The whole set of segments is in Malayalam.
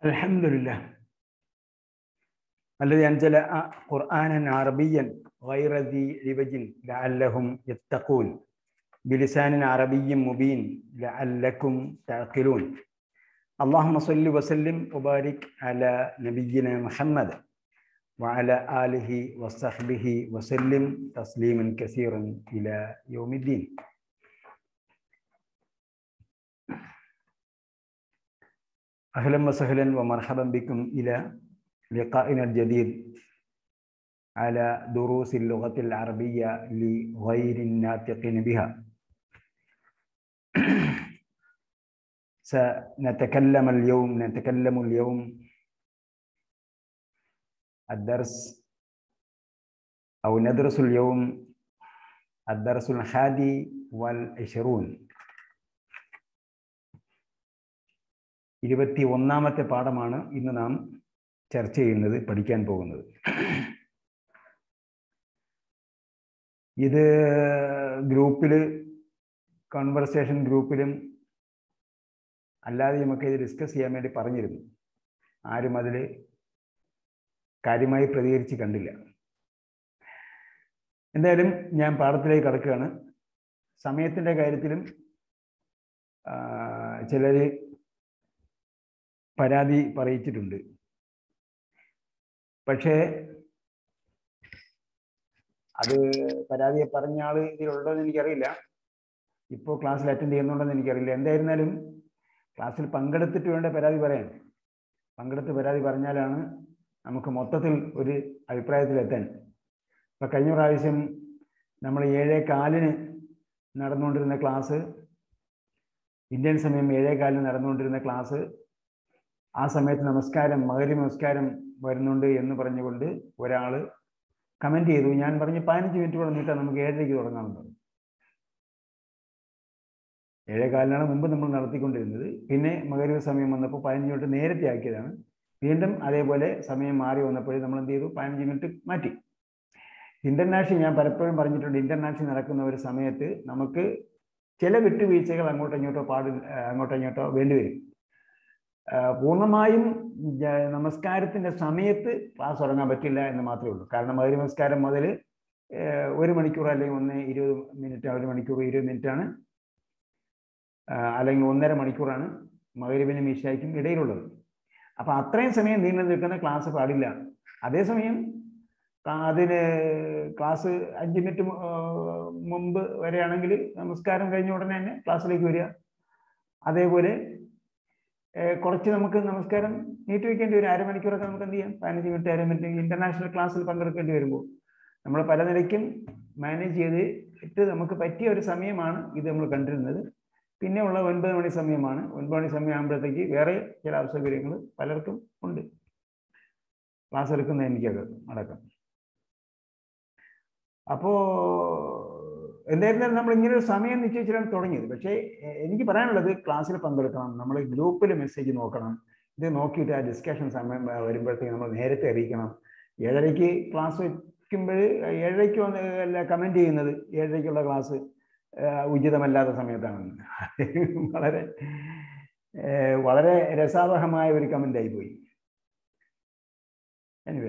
الحمد لله الذي أنزل قرآنا عربيا غير ذي عوج لعلهم يتقون بلسان عربي مبين لعلكم تعقلون اللهم صل وسلم وبارك على نبينا محمد وعلى آله وصحبه وسلم تسليما كثيرا إلى يوم الدين أهلا وسهلا ومرحبا بكم إلى لقائنا الجديد على دروس اللغة العربية لغير الناطقين بها سنتكلم اليوم نتكلم اليوم الدرس أو ندرس اليوم الدرس الحادي والعشرون ഇരുപത്തി ഒന്നാമത്തെ പാഠമാണ് ഇന്ന് നാം ചർച്ച ചെയ്യുന്നത് പഠിക്കാൻ പോകുന്നത് ഇത് ഗ്രൂപ്പിൽ കോൺവെർസേഷൻ ഗ്രൂപ്പിലും അല്ലാതെ നമുക്ക് ഇത് ഡിസ്കസ് ചെയ്യാൻ വേണ്ടി പറഞ്ഞിരുന്നു ആരും അതിൽ കാര്യമായി പ്രതികരിച്ച് കണ്ടില്ല എന്തായാലും ഞാൻ പാഠത്തിലേക്ക് കടക്കുകയാണ് സമയത്തിൻ്റെ കാര്യത്തിലും ചിലർ പരാതി പറയിച്ചിട്ടുണ്ട് പക്ഷേ അത് പരാതിയെ പറഞ്ഞ ആൾ ഇതിലുണ്ടോ എന്ന് എനിക്കറിയില്ല ഇപ്പോൾ ക്ലാസ്സിൽ അറ്റൻഡ് ചെയ്യുന്നുണ്ടോന്ന് എനിക്കറിയില്ല എന്തായിരുന്നാലും ക്ലാസ്സിൽ പങ്കെടുത്തിട്ട് വേണ്ട പരാതി പറയാൻ പങ്കെടുത്ത് പരാതി പറഞ്ഞാലാണ് നമുക്ക് മൊത്തത്തിൽ ഒരു അഭിപ്രായത്തിലെത്താൻ ഇപ്പം കഴിഞ്ഞ പ്രാവശ്യം നമ്മൾ ഏഴേ കാലിന് നടന്നുകൊണ്ടിരുന്ന ക്ലാസ് ഇന്ത്യൻ സമയം ഏഴേ കാലിന് നടന്നുകൊണ്ടിരുന്ന ക്ലാസ് ആ സമയത്ത് നമസ്കാരം മകരി നമസ്കാരം വരുന്നുണ്ട് എന്ന് പറഞ്ഞുകൊണ്ട് ഒരാൾ കമന്റ് ചെയ്തു ഞാൻ പറഞ്ഞ് പതിനഞ്ച് മിനിറ്റ് കൂടെ നീട്ടാൻ നമുക്ക് ഏഴരയ്ക്ക് തുടങ്ങാമെന്ന് പറഞ്ഞു ഏഴേ കാലിനാണ് മുമ്പ് നമ്മൾ നടത്തിക്കൊണ്ടിരുന്നത് പിന്നെ മകരവ സമയം വന്നപ്പോൾ പതിനഞ്ച് മിനിറ്റ് നേരത്തെ ആക്കിയതാണ് വീണ്ടും അതേപോലെ സമയം മാറി വന്നപ്പോഴേ നമ്മൾ എന്ത് ചെയ്തു പതിനഞ്ച് മിനിറ്റ് മാറ്റി ഇന്റർനാഷണൽ ഞാൻ പലപ്പോഴും പറഞ്ഞിട്ടുണ്ട് ഇന്റർനാഷണൽ നടക്കുന്ന ഒരു സമയത്ത് നമുക്ക് ചില വിട്ടുവീഴ്ചകൾ അങ്ങോട്ടോ ഇങ്ങോട്ടോ പാടി അങ്ങോട്ടോ ഇങ്ങോട്ടോ വേണ്ടിവരും പൂർണ്ണമായും നമസ്കാരത്തിന്റെ സമയത്ത് ക്ലാസ് തുടങ്ങാൻ പറ്റില്ല എന്ന് മാത്രമേ ഉള്ളൂ കാരണം മകരി നമസ്കാരം മുതൽ ഒരു മണിക്കൂർ അല്ലെങ്കിൽ ഒന്ന് ഇരുപത് മിനിറ്റ് ഒരു മണിക്കൂർ ഇരുപത് മിനിറ്റ് ആണ് അല്ലെങ്കിൽ ഒന്നര മണിക്കൂറാണ് മകരിബിനും ഈശായ്ക്കും ഇടയിലുള്ളത് അപ്പൊ അത്രയും സമയം നീണ്ടു നിൽക്കുന്ന ക്ലാസ് പാടില്ല അതേസമയം അതിന് ക്ലാസ് അഞ്ച് മിനിറ്റ് മുമ്പ് വരെയാണെങ്കിൽ നമസ്കാരം കഴിഞ്ഞ ഉടനെ തന്നെ ക്ലാസ്സിലേക്ക് വരിക അതേപോലെ കുറച്ച് നമുക്ക് നമസ്കാരം നീട്ടി വെക്കേണ്ടി വരും അരമണിക്കൂറൊക്കെ നമുക്ക് എന്ത് ചെയ്യാം പതിനഞ്ച് മിനിറ്റ് അര മിനിറ്റ് ഇന്റർനാഷണൽ ക്ലാസ്സിൽ പങ്കെടുക്കേണ്ടി വരുമ്പോൾ നമ്മൾ പല നിലയ്ക്കും മാനേജ് ചെയ്ത് ഇട്ട് നമുക്ക് പറ്റിയ ഒരു സമയമാണ് ഇത് നമ്മൾ കണ്ടിരുന്നത് പിന്നെ ഉള്ള ഒൻപത് മണി സമയമാണ് ഒൻപത് മണി സമയം ആകുമ്പോഴത്തേക്ക് വേറെ ചില അസൗകര്യങ്ങൾ പലർക്കും ഉണ്ട് ക്ലാസ് എടുക്കുന്ന എനിക്കത് അടക്കം അപ്പോ എന്തായിരുന്നാലും നമ്മൾ ഇങ്ങനെ ഒരു സമയം നിശ്ചയിച്ചിട്ടാണ് തുടങ്ങിയത് പക്ഷേ എനിക്ക് പറയാനുള്ളത് ക്ലാസ്സിൽ പങ്കെടുക്കണം നമ്മൾ ഗ്രൂപ്പിൽ മെസ്സേജ് നോക്കണം ഇത് നോക്കിയിട്ട് ആ ഡിസ്കഷൻ സമയം വരുമ്പോഴത്തേക്ക് നമ്മൾ നേരത്തെ അറിയിക്കണം ഏഴരയ്ക്ക് ക്ലാസ് വയ്ക്കുമ്പോൾ ഏഴരയ്ക്ക് വന്ന് അല്ല കമൻറ്റ് ചെയ്യുന്നത് ഏഴരയ്ക്കുള്ള ക്ലാസ് ഉചിതമല്ലാത്ത സമയത്താണ് വളരെ വളരെ രസാവഹമായ ഒരു കമൻ്റ് ആയിപ്പോയി എനിവേ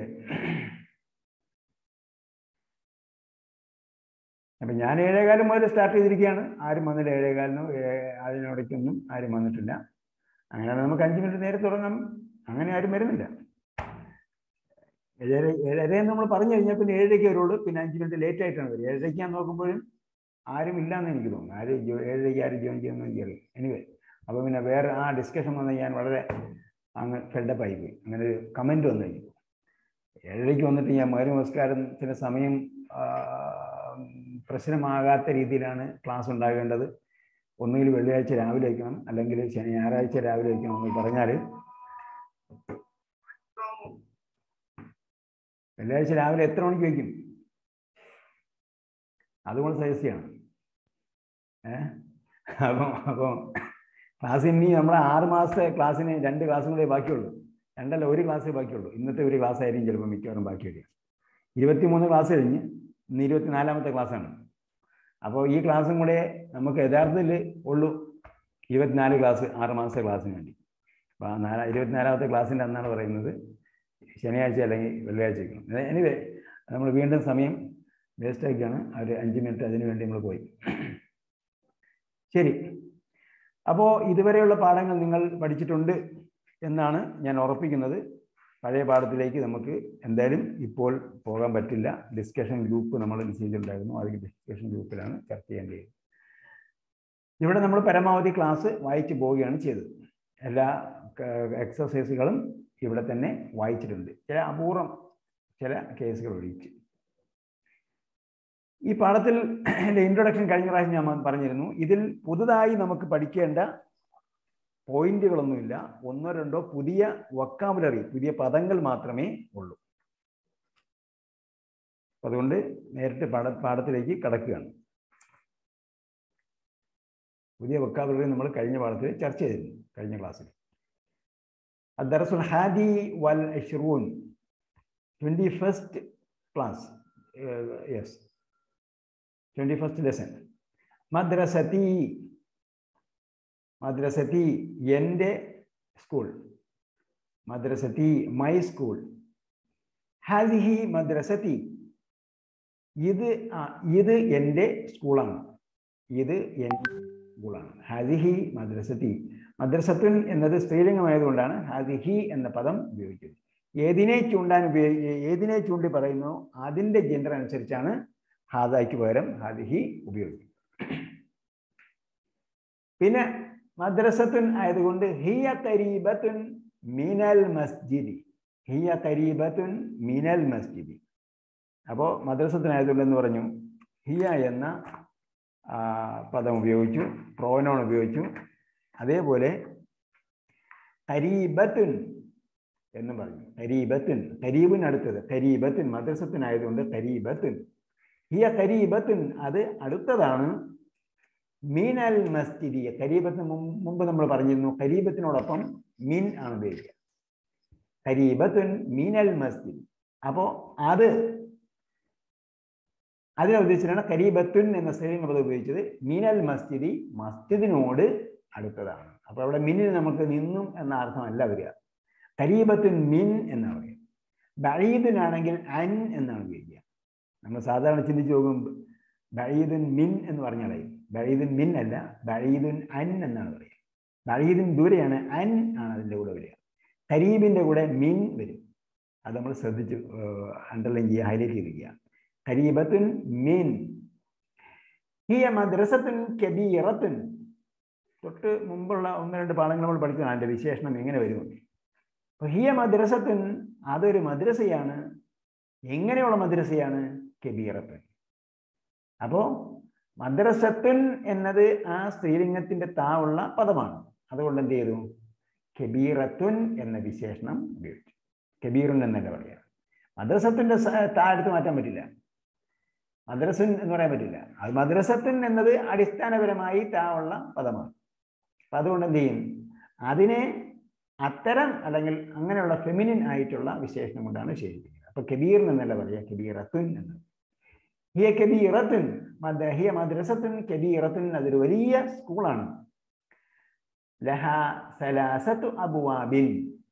അപ്പം ഞാൻ ഏഴേകാലം മുതൽ സ്റ്റാർട്ട് ചെയ്തിരിക്കുകയാണ് ആരും വന്നില്ല ഏഴേകാലിനോ അതിനിടയ്ക്കൊന്നും ആരും വന്നിട്ടില്ല അങ്ങനെയാണ് നമുക്ക് അഞ്ച് മിനിറ്റ് നേരെ തുടങ്ങാം അങ്ങനെ ആരും വരുന്നില്ല ഏഴര ഏഴരയെന്ന് നമ്മൾ പറഞ്ഞു കഴിഞ്ഞാൽ പിന്നെ ഏഴരയ്ക്ക് വരുള്ളൂ പിന്നെ അഞ്ച് മിനിറ്റ് ലേറ്റ് ആയിട്ടാണ് വരിക ഏഴരയ്ക്ക് ഞാൻ നോക്കുമ്പോഴും ആരും ഇല്ലാന്ന് എനിക്ക് തോന്നുന്നു ആരും ഏഴരയ്ക്ക് ആരും ജോയിൻ ചെയ്യുമെന്ന് എനിക്കറിയാം എനിവേ അപ്പോൾ പിന്നെ വേറെ ആ ഡിസ്കഷൻ വന്ന് ഞാൻ വളരെ അങ്ങ് ഫെൽഡപ്പ് ആയിപ്പോയി അങ്ങനെ ഒരു കമൻറ്റ് വന്നു കഴിഞ്ഞു ഏഴരയ്ക്ക് വന്നിട്ട് ഞാൻ മകര നമസ്കാരത്തിന് സമയം പ്രശ്നമാകാത്ത രീതിയിലാണ് ക്ലാസ് ഉണ്ടാകേണ്ടത് ഒന്നുകിൽ വെള്ളിയാഴ്ച രാവിലെ വയ്ക്കണം അല്ലെങ്കിൽ ശനി ഞായറാഴ്ച രാവിലെ വയ്ക്കണം എന്ന് പറഞ്ഞാൽ വെള്ളിയാഴ്ച രാവിലെ എത്ര മണിക്ക് വയ്ക്കും അതുകൊണ്ട് സജസ്റ്റ് ചെയ്യണം ഏഹ് അപ്പം അപ്പം ക്ലാസ് ഇനി നമ്മുടെ ആറ് മാസത്തെ ക്ലാസ്സിന് രണ്ട് ക്ലാസ്സും കൂടെ ബാക്കിയുള്ളൂ രണ്ടല്ല ഒരു ക്ലാസ്സേ ബാക്കിയുള്ളൂ ഇന്നത്തെ ഒരു ക്ലാസ് ആയിരിക്കും ചിലപ്പോൾ മിക്കവാറും ബാക്കി വരിക ഇരുപത്തിമൂന്ന് ക്ലാസ് കഴിഞ്ഞ് ഇന്ന് ഇരുപത്തിനാലാമത്തെ ക്ലാസ്സാണ് അപ്പോൾ ഈ ക്ലാസ്സും കൂടെ നമുക്ക് യഥാർത്ഥത്തിൽ ഉള്ളൂ ഇരുപത്തിനാല് ക്ലാസ് ആറ് മാസത്തെ ക്ലാസ്സിന് വേണ്ടി അപ്പോൾ ആ നാലാ ഇരുപത്തിനാലാമത്തെ ക്ലാസ്സിൻ്റെ അന്നാണ് പറയുന്നത് ശനിയാഴ്ച അല്ലെങ്കിൽ വെള്ളിയാഴ്ച വയ്ക്കണം എനിവേ നമ്മൾ വീണ്ടും സമയം വേസ്റ്റ് ആക്കിയാണ് ഒരു അഞ്ച് മിനിറ്റ് അതിന് വേണ്ടി നമ്മൾ പോയി ശരി അപ്പോൾ ഇതുവരെയുള്ള പാഠങ്ങൾ നിങ്ങൾ പഠിച്ചിട്ടുണ്ട് എന്നാണ് ഞാൻ ഉറപ്പിക്കുന്നത് പഴയ പാഠത്തിലേക്ക് നമുക്ക് എന്തായാലും ഇപ്പോൾ പോകാൻ പറ്റില്ല ഡിസ്കഷൻ ഗ്രൂപ്പ് നമ്മൾ ചെയ്തിട്ടുണ്ടായിരുന്നു ആ ഡിസ്കഷൻ ഗ്രൂപ്പിലാണ് ചർച്ച ചെയ്യേണ്ടത് ഇവിടെ നമ്മൾ പരമാവധി ക്ലാസ് വായിച്ചു പോവുകയാണ് ചെയ്തത് എല്ലാ എക്സസൈസുകളും ഇവിടെ തന്നെ വായിച്ചിട്ടുണ്ട് ചില അപൂർവം ചില കേസുകൾ ഒഴിച്ച് ഈ പാഠത്തിൽ എൻ്റെ ഇൻട്രൊഡക്ഷൻ കഴിഞ്ഞ പ്രാവശ്യം ഞാൻ പറഞ്ഞിരുന്നു ഇതിൽ പുതുതായി നമുക്ക് പഠിക്കേണ്ട പോയിന്റുകളൊന്നുമില്ല ഒന്നോ രണ്ടോ പുതിയ വൊക്കാബുലറി പുതിയ പദങ്ങൾ മാത്രമേ ഉള്ളൂ അതുകൊണ്ട് നേരിട്ട് പാഠ പാഠത്തിലേക്ക് കടക്കുകയാണ് പുതിയ വൊക്കാബുലറി നമ്മൾ കഴിഞ്ഞ പാഠത്തിൽ ചർച്ച ചെയ്തിരുന്നു കഴിഞ്ഞ ക്ലാസ്സിൽ അദ്ദർസുൽ ഹാദി വൽ അഷ്റൂൻ twenty first class yes twenty first lesson മദ്രസത്തി മദ്രസത്തി എൻ്റെ സ്കൂൾ മദ്രസത്തി മൈ സ്കൂൾ ഹാസിഹി മദ്രസത്തി ഇത് ഇത് എൻ്റെ സ്കൂളാണ് ഇത് എൻ്റെ സ്കൂളാണ് ഹാസിഹി മദ്രസത്തി മദ്രസത്തുൻ എന്നത് സ്ത്രീലിംഗമായതുകൊണ്ടാണ് ഹാസിഹി എന്ന പദം ഉപയോഗിക്കുന്നത് ഏതിനെ ചൂണ്ടാൻ ഉപയോഗി ഏതിനെ ചൂണ്ടി പറയുന്നു അതിൻ്റെ ജെൻഡർ അനുസരിച്ചാണ് ഹാദായ്ക്ക് പകരം ഹാദിഹി ഉപയോഗിക്കും പിന്നെ മദ്രസത്തുൻ ആയതുകൊണ്ട് ഹിയ കരീബത്തുൻ മിനൽ മസ്ജിദി ഹിയ കരീബത്തുൻ മിനൽ മസ്ജിദി അപ്പോൾ മദ്രസത്തിനായതുകൊണ്ട് എന്ന് പറഞ്ഞു ഹിയ എന്ന പദം ഉപയോഗിച്ചു പ്രോനോൺ ഉപയോഗിച്ചു അതേപോലെ കരീബത്തുൻ എന്ന് പറഞ്ഞു കരീബത്തുൻ കരീബിന് അടുത്തത് കരീബത്തുൻ മദ്രസത്തിനായതുകൊണ്ട് കരീബത്തുൻ ഹിയ കരീബത്തുൻ അത് അടുത്തതാണ് മീനൽ മസ്ജിദി കരീബത്തിന് മുമ്പ് നമ്മൾ പറഞ്ഞിരുന്നു കരീബത്തിനോടൊപ്പം മീൻ ആണ് ഉപയോഗിക്കുക കരീബത്തുൻ മീനൽ മസ്ജിദ് അപ്പോ അത് അതിനെ ഉദ്ദേശിച്ചാണ് കരീബത്തുൻ എന്ന സ്ത്രീലിംഗ പദം ഉപയോഗിച്ചത് മീനൽ മസ്ജിദി മസ്ജിദിനോട് അടുത്തതാണ് അപ്പൊ അവിടെ മിന്നിന് നമുക്ക് നിന്നും എന്ന അർത്ഥമല്ല വരിക കരീബത്തുൻ മിൻ എന്നാണ് പറയുക ബഴീദിനാണെങ്കിൽ അൻ എന്നാണ് ഉപയോഗിക്കുക നമ്മൾ സാധാരണ ചിന്തിച്ചു പോകും ബഴീദുൻ മിൻ എന്ന് പറഞ്ഞാലേ ബഴീദുൻ മിൻ അല്ല ബഴീദുൻ അൻ എന്നാണ് പറയുക ബഴീദുൻ ദൂരെയാണ് അൻ ആണ് അതിൻ്റെ കൂടെ വരിക കരീബിൻ്റെ കൂടെ മിൻ വരും അത് നമ്മൾ ശ്രദ്ധിച്ച് അണ്ടർലൈൻ ചെയ്യുക ഹൈലൈറ്റ് ചെയ്തിരിക്കുക കരീബത്തുൻ മിൻ ഹിയ മദ്രസത്തുൻ കബീറത്തുൻ തൊട്ട് മുമ്പുള്ള ഒന്ന് രണ്ട് പാഠങ്ങൾ നമ്മൾ പഠിച്ചതാണ് അതിൻ്റെ വിശേഷണം എങ്ങനെ വരുമെന്ന് അപ്പോൾ ഹിയ മദ്രസത്തുൻ അതൊരു മദ്രസയാണ് എങ്ങനെയുള്ള മദ്രസയാണ് കബീറത്തുൻ അപ്പോൾ മദ്രസത്തുൻ എന്നത് ആ സ്ത്രീലിംഗത്തിന്റെ താവുള്ള പദമാണ് അതുകൊണ്ട് എന്ത് ചെയ്തു കബീറത്തുൻ എന്ന വിശേഷണം ഉപയോഗിച്ചു കബീറുൻ എന്നല്ല പറയുക മദ്രസത്തിന്റെ താ എടുത്ത് മാറ്റാൻ പറ്റില്ല മദ്രസുൻ എന്ന് പറയാൻ പറ്റില്ല അത് മദ്രസത്തുൻ എന്നത് അടിസ്ഥാനപരമായി താവുള്ള പദമാണ് അപ്പൊ അതുകൊണ്ട് എന്ത് ചെയ്യും അതിനെ അത്തരം അല്ലെങ്കിൽ അങ്ങനെയുള്ള ഫെമിനിൻ ആയിട്ടുള്ള വിശേഷണം കൊണ്ടാണ് ശേഷിപ്പിക്കുന്നത് അപ്പൊ കബീർ എന്നല്ല പറയുക കബീറത്തുൻ എന്ന് ഹിയ കബീറത്തുൻ ഹിയ മദ്രസത്തുൻ കബീറത്തുൻ അതൊരു വലിയ സ്കൂളാണ് ലഹ സലാസത്തു അബുവാബിൻ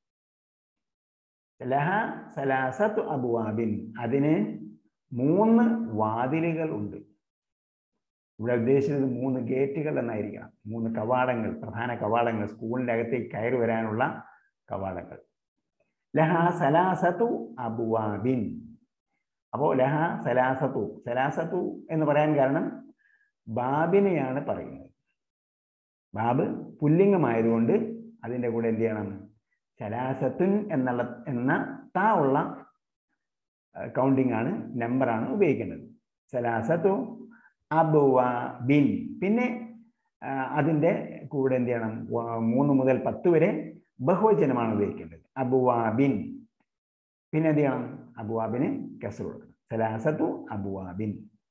ലഹ സലാസത്തു അബുവാബിൻ അതിന് മൂന്ന് വാതിലുകൾ ഉണ്ട് ഇവിടെ ഉദ്ദേശിച്ചത് മൂന്ന് ഗേറ്റുകൾ എന്നായിരിക്കണം മൂന്ന് കവാടങ്ങൾ പ്രധാന കവാടങ്ങൾ സ്കൂളിൻ്റെ അകത്തേക്ക് കയറി വരാനുള്ള കവാടങ്ങൾ ലഹ സലാസത്തു അബുവാബിൻ അപ്പോൾ ലഹ സലാസത്തു സലാസത്തു എന്ന് പറയാൻ കാരണം ബാബിനെയാണ് പറയുന്നത് ബാബ് പുല്ലിംഗമായതുകൊണ്ട് അതിൻ്റെ കൂടെ എന്ത് ചെയ്യണം സലാസത്തുൻ എന്നുള്ള എന്ന താ ഉള്ള കൗണ്ടിങ് ആണ് നമ്പറാണ് ഉപയോഗിക്കേണ്ടത് സലാസത്തു അബുവ ബിൻ പിന്നെ അതിൻ്റെ കൂടെ എന്ത് ചെയ്യണം മൂന്ന് മുതൽ പത്ത് വരെ ബഹുവചനമാണ് ഉപയോഗിക്കേണ്ടത് അബുവാബിൻ പിന്നെ എന്ത് ചെയ്യണം അബുവാബിന് കസർ കൊടുക്കണം സലാസത്തു അബുവാബിൻ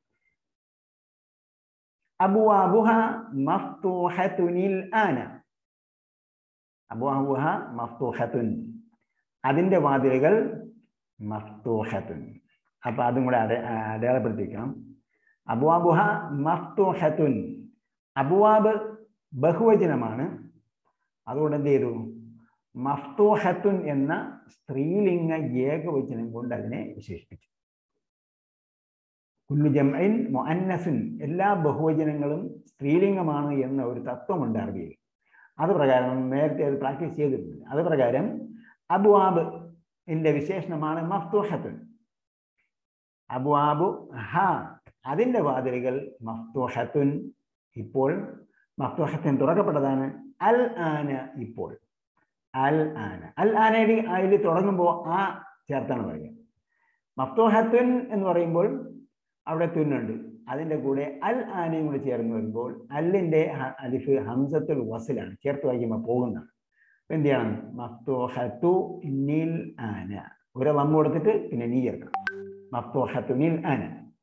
അബുവാബുഹ മഫ്തൂഹത്തുനിൽ ആന അബുവാബുഹ മഫ്തൂഹത്തുൻ അതിൻ്റെ വാതിലുകൾ മഫ്തൂഹത്തുൻ അപ്പൊ അതും കൂടെ അട അടയാളപ്പെടുത്തിക്കണം അബുവാബുഹ മഫ്തൂഹത്തുൻ അബുവാബ് ബഹുവചനമാണ് അതുകൊണ്ട് എന്ത് ചെയ്തു മഫ്തൂഹത്തുൻ എന്ന സ്ത്രീലിംഗ ഏകവചനം കൊണ്ട് അതിനെ വിശേഷിപ്പിച്ചു കുല്ലു ജംഇൻ മുഅന്നസുൻ എല്ലാ ബഹുവചനങ്ങളും സ്ത്രീലിംഗമാണ് എന്ന ഒരു തത്വമുണ്ട് അറബിയിൽ അത് പ്രകാരം നേരത്തെ അത് പ്രാക്ടീസ് ചെയ്തിട്ടുണ്ട് അത് പ്രകാരം അബുവാബ് ന്റെ വിശേഷണമാണ് മഫ്തൂഹത്തുൻ അബുവാബു ഹ അതിന്റെ വാതിലുകൾ മഫ്തൂഹത്തുൻ ഇപ്പോൾ മഫ്തൂഹത്തുൻ തുറക്കപ്പെട്ടതാണ് അൽ ആന ഇപ്പോൾ അൽ ആന അൽ ആനയിൽ അതിൽ തുടങ്ങുമ്പോൾ ആ ചേർത്താണ് പറയുക മഫ്തൂഹത്തുൻ എന്ന് പറയുമ്പോൾ അവിടെ തുന്നുണ്ട് അതിൻ്റെ കൂടെ അൽ ആനയും കൂടി ചേർന്ന് വരുമ്പോൾ അല്ലിൻ്റെ അലിഫ് ഹംസത്തുൽ വസിലാണ് ചേർത്ത് വായിക്കുമ്പോൾ പോകുന്നതാണ് അപ്പൊ എന്ത് ചെയ്യണം മഫ്തൂഹത്തു നിൽ ആന ഒരു വമ്മ കൊടുത്തിട്ട് പിന്നെ നീ ചേർക്കണം മഫ്തൂഹത്തു നിൽ ആന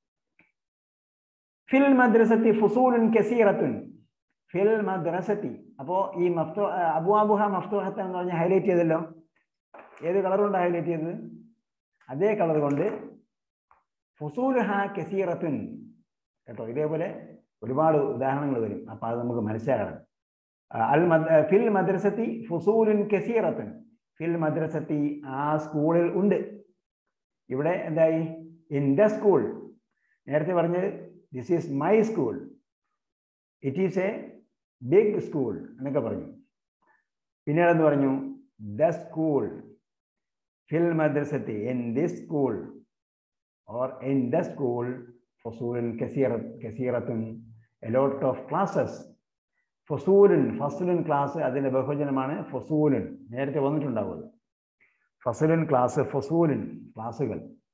ഫിൽ മദ്രസത്തി ഫുസൂലുൻ കസീറത്തുൻ ഫിൽ മദ്രസത്തി അപ്പോ ഈ മഫ്തോ അബുവാബുഹ മഫ്തൂഹത്ത് എന്ന് പറഞ്ഞ് ഹൈലൈറ്റ് ചെയ്തല്ലോ ഏത് കളർ കൊണ്ട് ഹൈലൈറ്റ് ചെയ്തത് അതേ കളർ കൊണ്ട് ഫുസൂലുഹ കസീറത്തുൻ കേട്ടോ ഇതേപോലെ ഒരുപാട് ഉദാഹരണങ്ങൾ വരും അപ്പൊ അത് നമുക്ക് മനസ്സിലാക്കണം അൽ ഫിൽ മദ്രസത്തി ഫുസൂലുൻ കസീറത്തുൻ ഫിൽ മദ്രസത്തി ആ സ്കൂളിൽ ഉണ്ട് ഇവിടെ എന്തായി ഇൻ ദ സ്കൂൾ നേരത്തെ പറഞ്ഞത് this is my school it is a big school എന്നൊക്കെ പറഞ്ഞു പിന്നീട് എന്ന് പറഞ്ഞു ദ സ്കൂൾ ഫിൽ മദ്രസത്തി in this school or in the school ഫസൂലൻ കസീറ കസീറത്തുൻ എ ലോട്ട് ഓഫ് ക്ലാസ്സസ് ഫസൂലൻ ഫസുലൻ ക്ലാസ് അതിൻ്റെ ബഹുജനമാണ് ഫസൂലൻ നേരത്തെ വന്നിട്ടുണ്ടാവുമത് ഫസുലൻ ക്ലാസ് ഫസൂലൻ ക്ലാസ്സുകൾ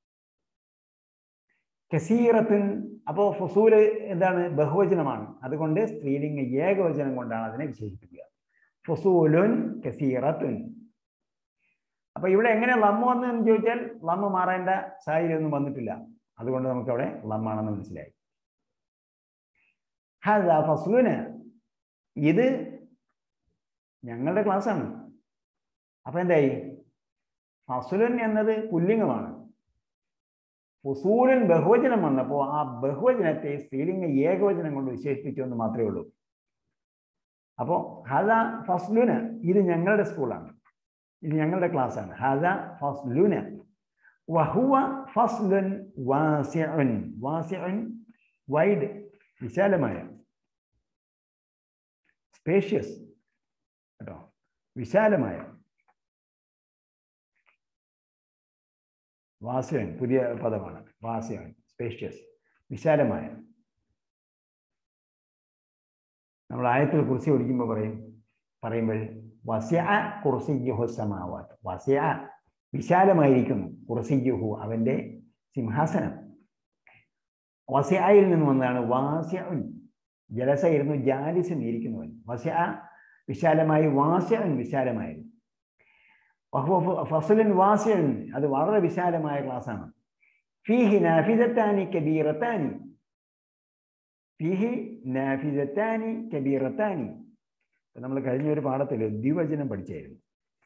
കസീറത്തുൻ അപ്പോൾ ഫസൂല് എന്താണ് ബഹുവചനമാണ് അതുകൊണ്ട് സ്ത്രീലിംഗ ഏകവചനം കൊണ്ടാണ് അതിനെ വിശേഷിപ്പിക്കുക ഫസൂലുൻ കസീറത്തുൻ അപ്പൊ ഇവിടെ എങ്ങനെ ലമ്മ വന്നു എന്ന് ചോദിച്ചാൽ ലമ്മ മാറേണ്ട സാഹചര്യമൊന്നും വന്നിട്ടില്ല അതുകൊണ്ട് നമുക്ക് അവിടെ ലമ്മാണെന്ന് മനസ്സിലായി ഹദ ഫസ്ലുന് ഇത് ഞങ്ങളുടെ ക്ലാസ്സാണ് അപ്പൊ എന്തായി ഫസുലൻ എന്നത് പുല്ലിംഗമാണ് ഫുസൂലൻ ബഹുവചനം വന്നപ്പോൾ ആ ബഹുവചനത്തെ സ്ത്രീലിംഗ ഏകവചനം കൊണ്ട് വിശേഷിപ്പിച്ചു എന്ന് മാത്രമേ ഉള്ളൂ അപ്പോൾ ഹദ ഫസ്ലുന് ഇത് ഞങ്ങളുടെ സ്കൂളാണ് ഇത് ഞങ്ങളുടെ ക്ലാസ്സാണ് ഹദ ഫസ്ലുന വഹുവ ഫസ്ലുൻ വാസിഉൻ വാസിഉൻ വൈഡ് വിശാലമായ സ്പേഷ്യസ് കേട്ടോ വിശാലമായ വാസിയൻ പുതിയ പദമാണ് വാസിയൻ സ്പേഷ്യസ് വിശാലമായ നമ്മൾ ആയത്തിൽ കുറിച്ച് പഠിക്കുമ്പോൾ പറയും പറയുമ്പോൾ വസ്യ കുർസിയുഹു സമാവാത്ത് വസ്യ വിശാലമായിരിക്കുന്നു കുർസിയുഹു അവന്റെ സിംഹാസനം വസ്യയിൽ നിന്ന് വന്നതാണ് വാസ്യൻ ജലസയിരുന്നു ജാലിസൻ ഇരിക്കുന്നവൻ വസ്യ വിശാലമായി വാസ്യൻ വിശാലമായിരുന്നു ഫസലൻ വാസ്യൻ അത് വളരെ വിശാലമായ ക്ലാസ്സാണ് ഫീഹി നാഫിദത്താനി കബീറത്താനി ഫീഹി നാഫിദത്താനി കബീറത്താനി നമ്മൾ കഴിഞ്ഞ ഒരു പാഠത്തിൽ ദ്വിവചനം പഠിച്ചായിരുന്നു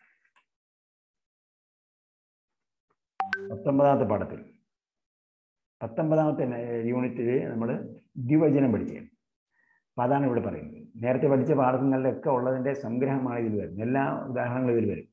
പത്തൊമ്പതാമത്തെ പാഠത്തിൽ പത്തൊമ്പതാമത്തെ യൂണിറ്റിൽ നമ്മൾ ദ്വിവചനം പഠിച്ചായിരുന്നു അപ്പൊ അതാണ് ഇവിടെ പറയുന്നത് നേരത്തെ പഠിച്ച പാഠങ്ങളിലൊക്കെ ഉള്ളതിന്റെ സംഗ്രഹമാണ് ഇതിൽ വരുന്നത് എല്ലാ ഉദാഹരണങ്ങളും ഇതിൽ വരും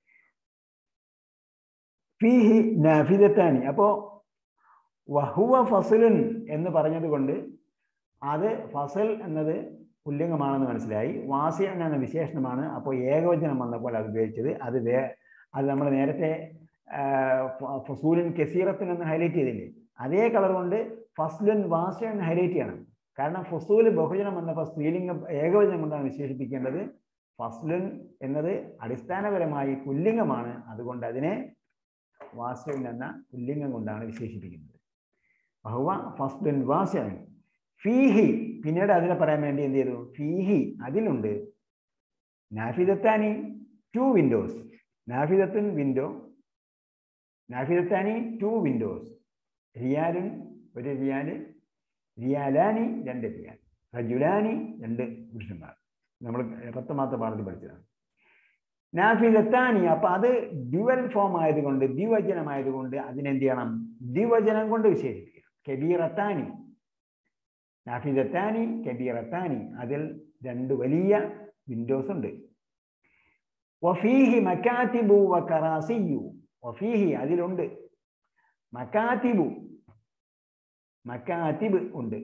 ഫീഹി നാഫിദത്താനി അപ്പോ വഹുവ ഫസലുൻ എന്ന് പറഞ്ഞത് കൊണ്ട് അത് ഫസൽ എന്നത് പുല്ലിംഗമാണെന്ന് മനസ്സിലായി വാസിയൻ എന്ന വിശേഷണമാണ് അപ്പോൾ ഏകവചനം വന്നപ്പോൾ അത് ഉപയോഗിച്ചത് അത് വേ അത് നമ്മൾ നേരത്തെ ഫസൂലിൻ കസീറത്തിൻ എന്ന് ഹൈലൈറ്റ് ചെയ്തില്ലേ അതേ കളർ കൊണ്ട് ഫസ്ലുൻ വാസിയൻ ഹൈലൈറ്റ് ചെയ്യണം കാരണം ഫസൂല് ബഹുജനം വന്നപ്പോൾ സ്ത്രീലിംഗം ഏകവചനം കൊണ്ടാണ് വിശേഷിപ്പിക്കേണ്ടത് ഫസ്ലുൻ എന്നത് അടിസ്ഥാനപരമായി പുല്ലിംഗമാണ് അതുകൊണ്ട് അതിനെ വാസ്യൻ എന്ന പുല്ലിംഗം കൊണ്ടാണ് വിശേഷിപ്പിക്കുന്നത് ബഹുവ ഫസ്ലുൻ വാസ്യൻ ഫീഹി പിന്നീട് അതിനെ പറയാൻ വേണ്ടി എന്ത് ചെയ്തു ഫീഹി അതിലുണ്ട് നാഫിദത്താനി ടു വിൻഡോസ് നാഫിദത്തുൻ വിൻഡോ നാഫിദത്താനി ടു വിൻഡോസ് റിയാലുൻ ഒരു റിയാല് റിയാലാനി രണ്ട് റിയാൽ റജുലാനി രണ്ട് പുരുഷന്മാർ നമ്മൾ പത്തൊമ്പതാമത്തെ പാഠത്തിൽ പഠിച്ചതാണ് നാഫിദത്താനി അപ്പൊ അത് ദ്വിവൽ ഫോം ആയതുകൊണ്ട് ദ്വിവചനമായതുകൊണ്ട് അതിനെന്ത് ചെയ്യണം ദ്വിവചനം കൊണ്ട് വിശേഷിപ്പിക്കണം കബീറത്താനി നാഫിദത്താനി കബീറത്താനി അതിൽ രണ്ട് വലിയ വിൻഡോസ് ഉണ്ട് വഫീഹി മക്കാത്തിബു വ കറാസിയു വഫീഹി അതിലുണ്ട് മക്കാത്തിബു മക്കാത്തിബ് ഉണ്ട്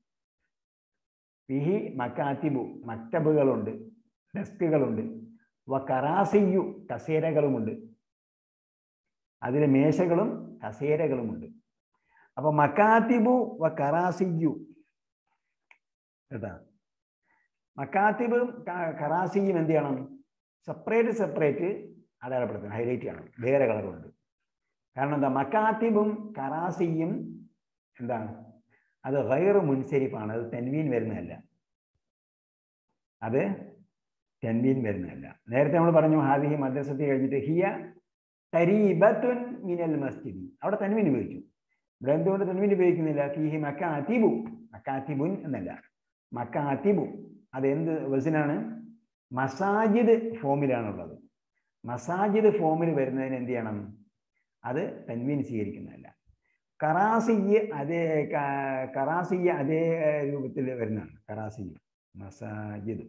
ഫിഹി മക്കാത്തിബു മക്തബുകളുണ്ട് ഡെസ്കുകളുണ്ട് വ കറാസിയു കസേരകളുമുണ്ട് അതിൽ മേശകളും കസേരകളുമുണ്ട് അപ്പൊ മക്കാത്തിബു വ കറാസിയു കേട്ടാ മക്കാത്തിബും കറാസിയും എന്ത് ചെയ്യണം സെപ്പറേറ്റ് സെപ്പറേറ്റ് അടയാളപ്പെടുത്തണം ഹൈലൈറ്റ് ചെയ്യണം വേറെ കളറുണ്ട് കാരണം എന്താ മക്കാത്തിബും കറാസിയും എന്താണ് അത് ഗൈർ മുൻസരിഫാണ് അത് തെൻവീൻ വരുന്നതല്ല അത് തെൻവീൻ വരുന്നതല്ല നേരത്തെ നമ്മൾ പറഞ്ഞു ഹാദിഹി മദ്രസത്തിൽ കഴിഞ്ഞിട്ട് ഹിയ തരീബത്തുൻ മിനൽ മസ്ജിദി അവിടെ തൻവീൻ ഉപയോഗിച്ചു ഇവിടെ എന്തുകൊണ്ട് തൻവീൻ ഉപയോഗിക്കുന്നില്ല ഫിഹി മക്കാത്തിബു മക്കാത്തിബുൻ എന്നല്ല മക്കാത്തിബു അത് എന്ത് വസിനാണ് മസാജിദ് ഫോമിലാണുള്ളത് മസാജിദ് ഫോമിൽ വരുന്നതിന് എന്ത് ചെയ്യണം അത് തൻവീൻ സ്വീകരിക്കുന്നതല്ല കറാസിയ് അതേ കറാസിയ് അതേ രൂപത്തിൽ വരുന്നതാണ് കറാസിയ് മസാജിദ്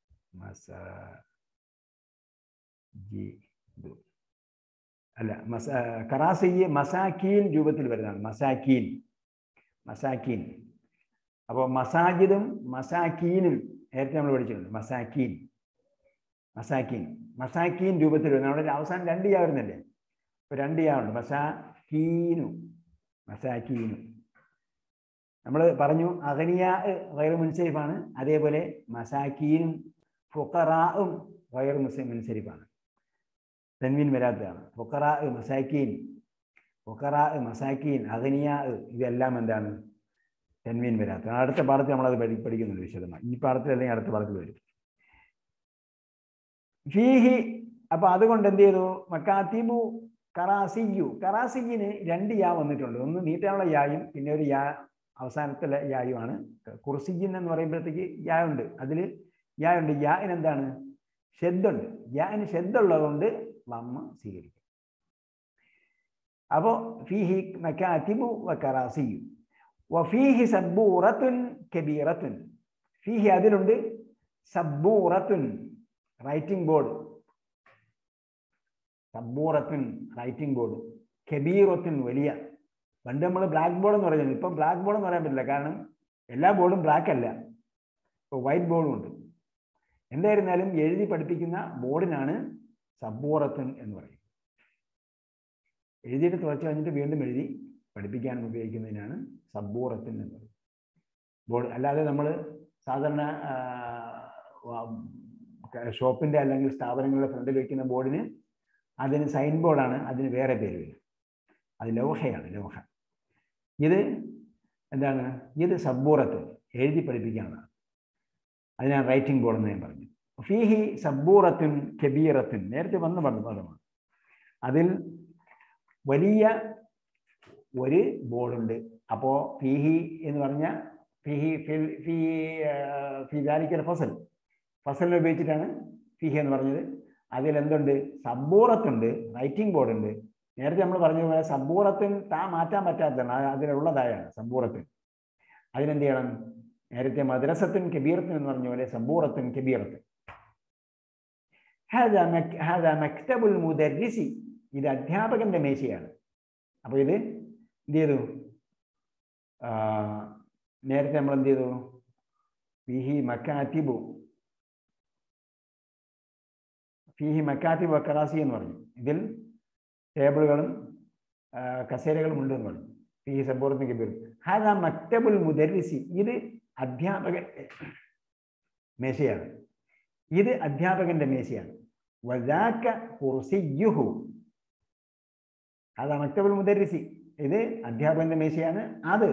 മസാജിദ് അല്ല മസ കറാസിയ് മസാക്കീൻ രൂപത്തിൽ വരുന്നതാണ് മസാക്കീൻ മസാക്കീൻ അപ്പോൾ മസാജിദും മസാക്കീനും നേരത്തെ നമ്മൾ പഠിച്ചിട്ടുണ്ട് മസാക്കീൻ മസാക്കീൻ മസാക്കീൻ രൂപത്തിൽ വരുന്ന അവിടെ അവസാനം രണ്ട് യാ വരുന്നില്ലേ ഇപ്പൊ രണ്ട് യാ ഉണ്ട് മസാക്കീനു മസാക്കീനു നമ്മൾ പറഞ്ഞു അഗനിയ വയർ മുൻസരിഫാണ് അതേപോലെ മസാക്കീനും ഫുക്കറാവും വയർ മുസ്ലിം മുൻസരിഫാണ് തെൻവീൻ വരാത്തതാണ് ഫുക്കറാ മസാക്കീൻ ഫുക്കറാ മസാക്കീൻ അഗനിയ ഇതെല്ലാം എന്താണ് തെൻവീൻ വരാത്തതാണ് അടുത്ത പാഠത്തിൽ നമ്മളത് പഠി പഠിക്കുന്നുണ്ട് വിശദമായി ഈ പാഠത്തിൽ അല്ലെങ്കിൽ അടുത്ത പാഠത്തിൽ വരും ഫീഹി അപ്പൊ അതുകൊണ്ട് എന്ത് ചെയ്തു മക്കാത്തിബു കറാസിയു കറാസിയിന് രണ്ട് യാ വന്നിട്ടുണ്ട് ഒന്ന് നീട്ടാനുള്ള യായും പിന്നെ ഒരു യാ അവസാനത്തിലെ യായുമാണ് കുർസിജിൻ എന്ന് പറയുമ്പോഴത്തേക്ക് യാ ഉണ്ട് അതിൽ യാ ഉണ്ട് യാന് എന്താണ് ഷെദ്ദുണ്ട് യാന് ഷെദ്ദുള്ളതുകൊണ്ട് വമ്മ സ്വീകരിക്കും അപ്പോ ഫീഹി മക്കാത്തിബു വ കറാസിയു വഫീഹി സബ്ബൂറത്തുൻ കബീറത്തുൻ ഫീഹി അതിലുണ്ട് സബ്ബൂറത്തുൻ റൈറ്റിംഗ് ബോർഡ് സബ്ബൂറത്തുൻ റൈറ്റിംഗ് ബോർഡ് കബീറത്തുൻ വലിയ പണ്ട് നമ്മൾ ബ്ലാക്ക് ബോർഡ് എന്ന് പറയുന്നത് ഇപ്പം ബ്ലാക്ക് ബോർഡ് എന്ന് പറയാൻ പറ്റില്ല കാരണം എല്ലാ ബോർഡും ബ്ലാക്ക് അല്ല ഇപ്പോൾ വൈറ്റ് ബോർഡും ഉണ്ട് എന്തായിരുന്നാലും എഴുതി പഠിപ്പിക്കുന്ന ബോർഡിനാണ് സബ്ബൂറത്തുൻ എന്ന് പറയും എഴുതിയിട്ട് തുറച്ചു കഴിഞ്ഞിട്ട് വീണ്ടും എഴുതി പഠിപ്പിക്കാൻ ഉപയോഗിക്കുന്നതിനാണ് സബ്ബൂറത്തുൻ എന്ന് പറയും ബോർഡ് അല്ലാതെ നമ്മൾ സാധാരണ ഷോപ്പിന്റെ അല്ലെങ്കിൽ സ്ഥാപനങ്ങളുടെ ഫ്രണ്ടിൽ വയ്ക്കുന്ന ബോർഡിന് അതിന് സൈൻ ബോർഡാണ് അതിന് വേറെ പേര് വരും അത് ലോഹയാണ് ലോഹ ഇത് എന്താണ് ഇത് സബ്ബൂറത്ത് എഴുതി പഠിപ്പിക്കാവുന്നതാണ് അതിനാണ് റൈറ്റിംഗ് ബോർഡ് എന്ന് ഞാൻ പറഞ്ഞു ഫീഹി സബ്ബൂറത്തുൻ കബീറത്തുൻ നേരത്തെ വന്ന് പറഞ്ഞ പദമാണ് അതിൽ വലിയ ഒരു ബോർഡുണ്ട് അപ്പോൾ ഫീഹി എന്ന് പറഞ്ഞ ഫിഹി ഫി ഫിദാലിക്കൽ ഫസൽ ഫസലിനെ ഉപയോഗിച്ചിട്ടാണ് ഫിഹി എന്ന് പറഞ്ഞത് അതിൽ എന്തുണ്ട് സബ്ബൂറത്തുണ്ട് റൈറ്റിംഗ് ബോർഡ് ഉണ്ട് നേരത്തെ നമ്മൾ പറഞ്ഞ പോലെ സബ്ബൂറത്തിന് താ മാറ്റാൻ പറ്റാത്തതാണ് അതിലുള്ളതായാണ് സബ്ബൂറത്തിന് അതിനെന്ത് ചെയ്യണം നേരത്തെ മദ്രസത്തിൻ കബീറത്തിൻ എന്ന് പറഞ്ഞ പോലെ സബ്ബൂറത്തിൻ കബീറത്തിൻ മക്തബുൽ മുദരിസി ഇത് അധ്യാപകന്റെ മേശയാണ് അപ്പൊ ഇത് എന്ത് ചെയ്തു നേരത്തെ നമ്മൾ എന്ത് ചെയ്തു ഫിഹി മക്കാത്തിബു ഫിഹി മക്കാത്തിബു അക്കറാസി എന്ന് പറഞ്ഞു ഇതിൽ ടേബിളുകളും കസേരകളും ഉണ്ട് എന്ന് പറഞ്ഞു ഫിഹി സബൂറത്തിന് കബീർ ഹാദ മക്തബുൽ മുദരിസി ഇത് അധ്യാപക മേശയാണ് ഇത് അധ്യാപകന്റെ മേശയാണ് വദാക്ക കുർസിയുഹു അതാ മക്തബുൽ മുദരിസി ഇത് അധ്യാപകന്റെ മേശയാണ് അത്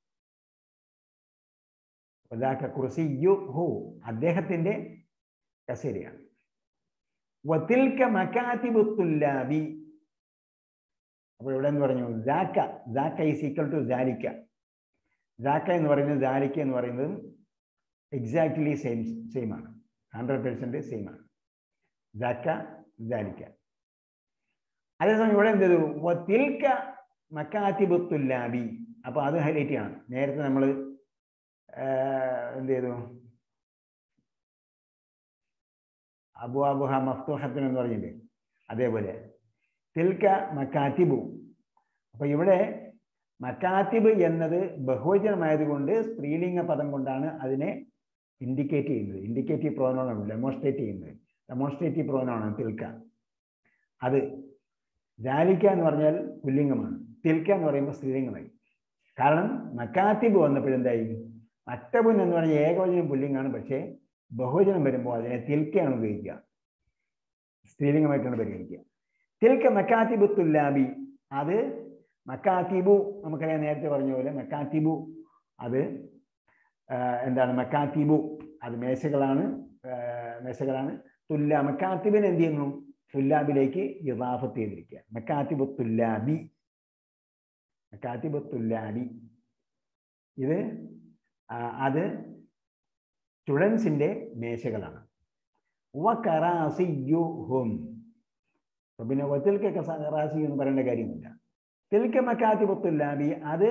വദാക്ക കുർസിയുഹു അദ്ദേഹത്തിന്റെ കസേരയാണ് വത്തിൽക്ക മക്കാത്തിബു തുല്ലാബി അപ്പോൾ ഇവിടെ എന്ന് പറഞ്ഞു ദാക്ക ദാക്ക ഈസ് ഈക്വൽ ടു ദാലിക്ക ദാക്ക എന്ന് പറയുന്നത് ദാലിക്ക എന്ന് പറയുന്നതും എക്സാക്ട്ലി സെയിം സെയിം ആണ് ഹൺഡ്രഡ് പെർസെൻറ്റ് സെയിം ആണ് ദാക്ക ദാലിക്ക അതേസമയം ഇവിടെ എന്ത് ചെയ്തു വത്തിൽക്ക മക്കാത്തിബുത്തുല്ലാബി അപ്പോൾ അത് ഹൈലൈറ്റ് ചെയ്യണം നേരത്തെ നമ്മൾ എന്ത് ചെയ്തു അബു അബുഹ മഫ്തൂഹത്തിൻ എന്ന് പറഞ്ഞില്ലേ അതേപോലെ തിൽക്ക മക്കാത്തിബു അപ്പൊ ഇവിടെ മക്കാത്തിബ് എന്നത് ബഹുവചനമായതുകൊണ്ട് സ്ത്രീലിംഗ പദം കൊണ്ടാണ് അതിനെ ഇൻഡിക്കേറ്റ് ചെയ്യുന്നത് ഇൻഡിക്കേറ്റീവ് പ്രോനോണാണ് ഡെമോൺസ്ട്രേറ്റ് ചെയ്യുന്നത് ഡെമോൺസ്ട്രേറ്റീവ് പ്രോനോണാണ് തിൽക്ക അത് ജാലിക്ക എന്ന് പറഞ്ഞാൽ പുല്ലിംഗമാണ് തിൽക്ക എന്ന് പറയുമ്പോൾ സ്ത്രീലിംഗമായി കാരണം മക്കാത്തിബ് വന്നപ്പോഴെന്തായി മറ്റബുൻ എന്ന് പറഞ്ഞ ഏകവചനം പുല്ലിംഗാണ് പക്ഷേ ബഹുവചനം വരുമ്പോൾ അതിനെ തിൽക്കയാണ് ഉപയോഗിക്കുക സ്ത്രീലിംഗമായിട്ടാണ് പരിഗണിക്കുക തിൽക്ക മക്കാത്തിബു തുല്ലാബി അത് മക്കാത്തിബു നമുക്കറിയാം നേരത്തെ പറഞ്ഞ പോലെ മക്കാത്തിബു അത് എന്താണ് മക്കാത്തിബു അത് മേശകളാണ് മേശകളാണ് തുല്ല മക്കാത്തിബിന് എന്ത് ചെയ്യുന്നു തുല്ലാബിലേക്ക് യഥാഫത്ത് ചെയ്തിരിക്കുക മക്കാത്തിബു തുല്ലാബി മക്കാത്തിബു തുല്ലാബി ഇത് അത് സ്റ്റുഡൻസിന്റെ മേശകളാണ് വക്കറാസിയുഹും പിന്നെ വത്തിൽക്ക കറാസി എന്ന് പറയേണ്ട കാര്യമില്ല തിൽക്ക മക്കാത്തിബു തുല്ലാബി അത്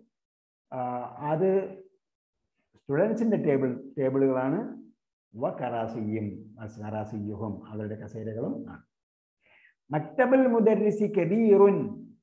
അത് സ്റ്റുഡൻസിന്റെ ടേബിൾ ടേബിളുകളാണ് വ കറാസിയും കറാസിയുഹും അവരുടെ കസേരകളും ആണ് മക്തബുൽ മുദർരിസി കബീറുൻ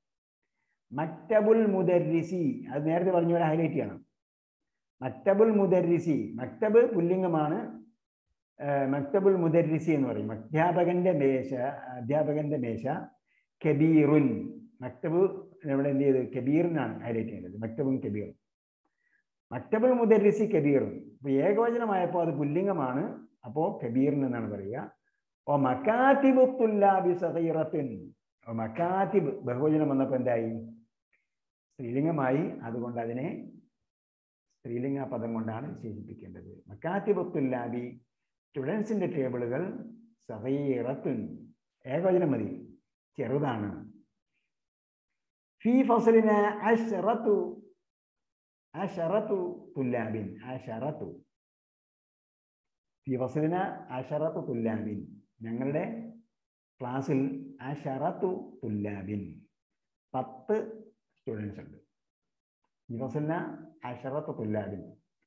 മക്തബുൽ മുദർരിസി അത് നേരത്തെ പറഞ്ഞ പോലെ ഹൈലൈറ്റ് ചെയ്യണം മക്തബുൽ മുദർരിസി മക്തബ് പുല്ലിംഗമാണ് മക്തബുൽ മുദർരിസി എന്ന് പറയും അധ്യാപകന്റെ മേശ അധ്യാപകന്റെ മേശ കബീറുൻ മക്തബ് ഇവിടെ എന്ത് ചെയ്ത് കബീറിനാണ് ഹൈലൈറ്റ് ചെയ്യുന്നത് മക്തബും കബീറും മക്തബുൽ മുദർരിസി കബീറും ഇപ്പൊ ഏകവചനമായപ്പോൾ അത് പുല്ലിംഗമാണ് അപ്പോ കബീറിൻ എന്നാണ് പറയുക ഓ മക്കാത്തിബ് തുല്ലാബി സഹീറത്തിൻ ഓ മക്കാത്തിബ് ബഹുവചനം വന്നപ്പോൾ എന്തായി സ്ത്രീലിംഗമായി അതുകൊണ്ട് അതിനെ സ്ത്രീലിംഗ പദം കൊണ്ടാണ് വിശേഷിപ്പിക്കേണ്ടത് മക്കാത്തിബ് തുല്ലാബി സ്റ്റുഡൻസിന്റെ ടേബിളുകൾ സഹീറത്തുൻ ഏകവചനം മതി ചെറുതാണ് ഫി ഫസലിന് അഷറത്തു അഷറത്തു തുല്ലാബിൻ അഷറത്തു ഫി ഫസലിന അഷറത്തു തുല്ലാബിൻ ഞങ്ങളുടെ ക്ലാസ്സിൽ അഷറത്തു തുല്ലാബിൻ പത്ത് സ്റ്റുഡൻസ് ഉണ്ട് ഫി ഫസലിന അഷറത്തു തുല്ലാബിൻ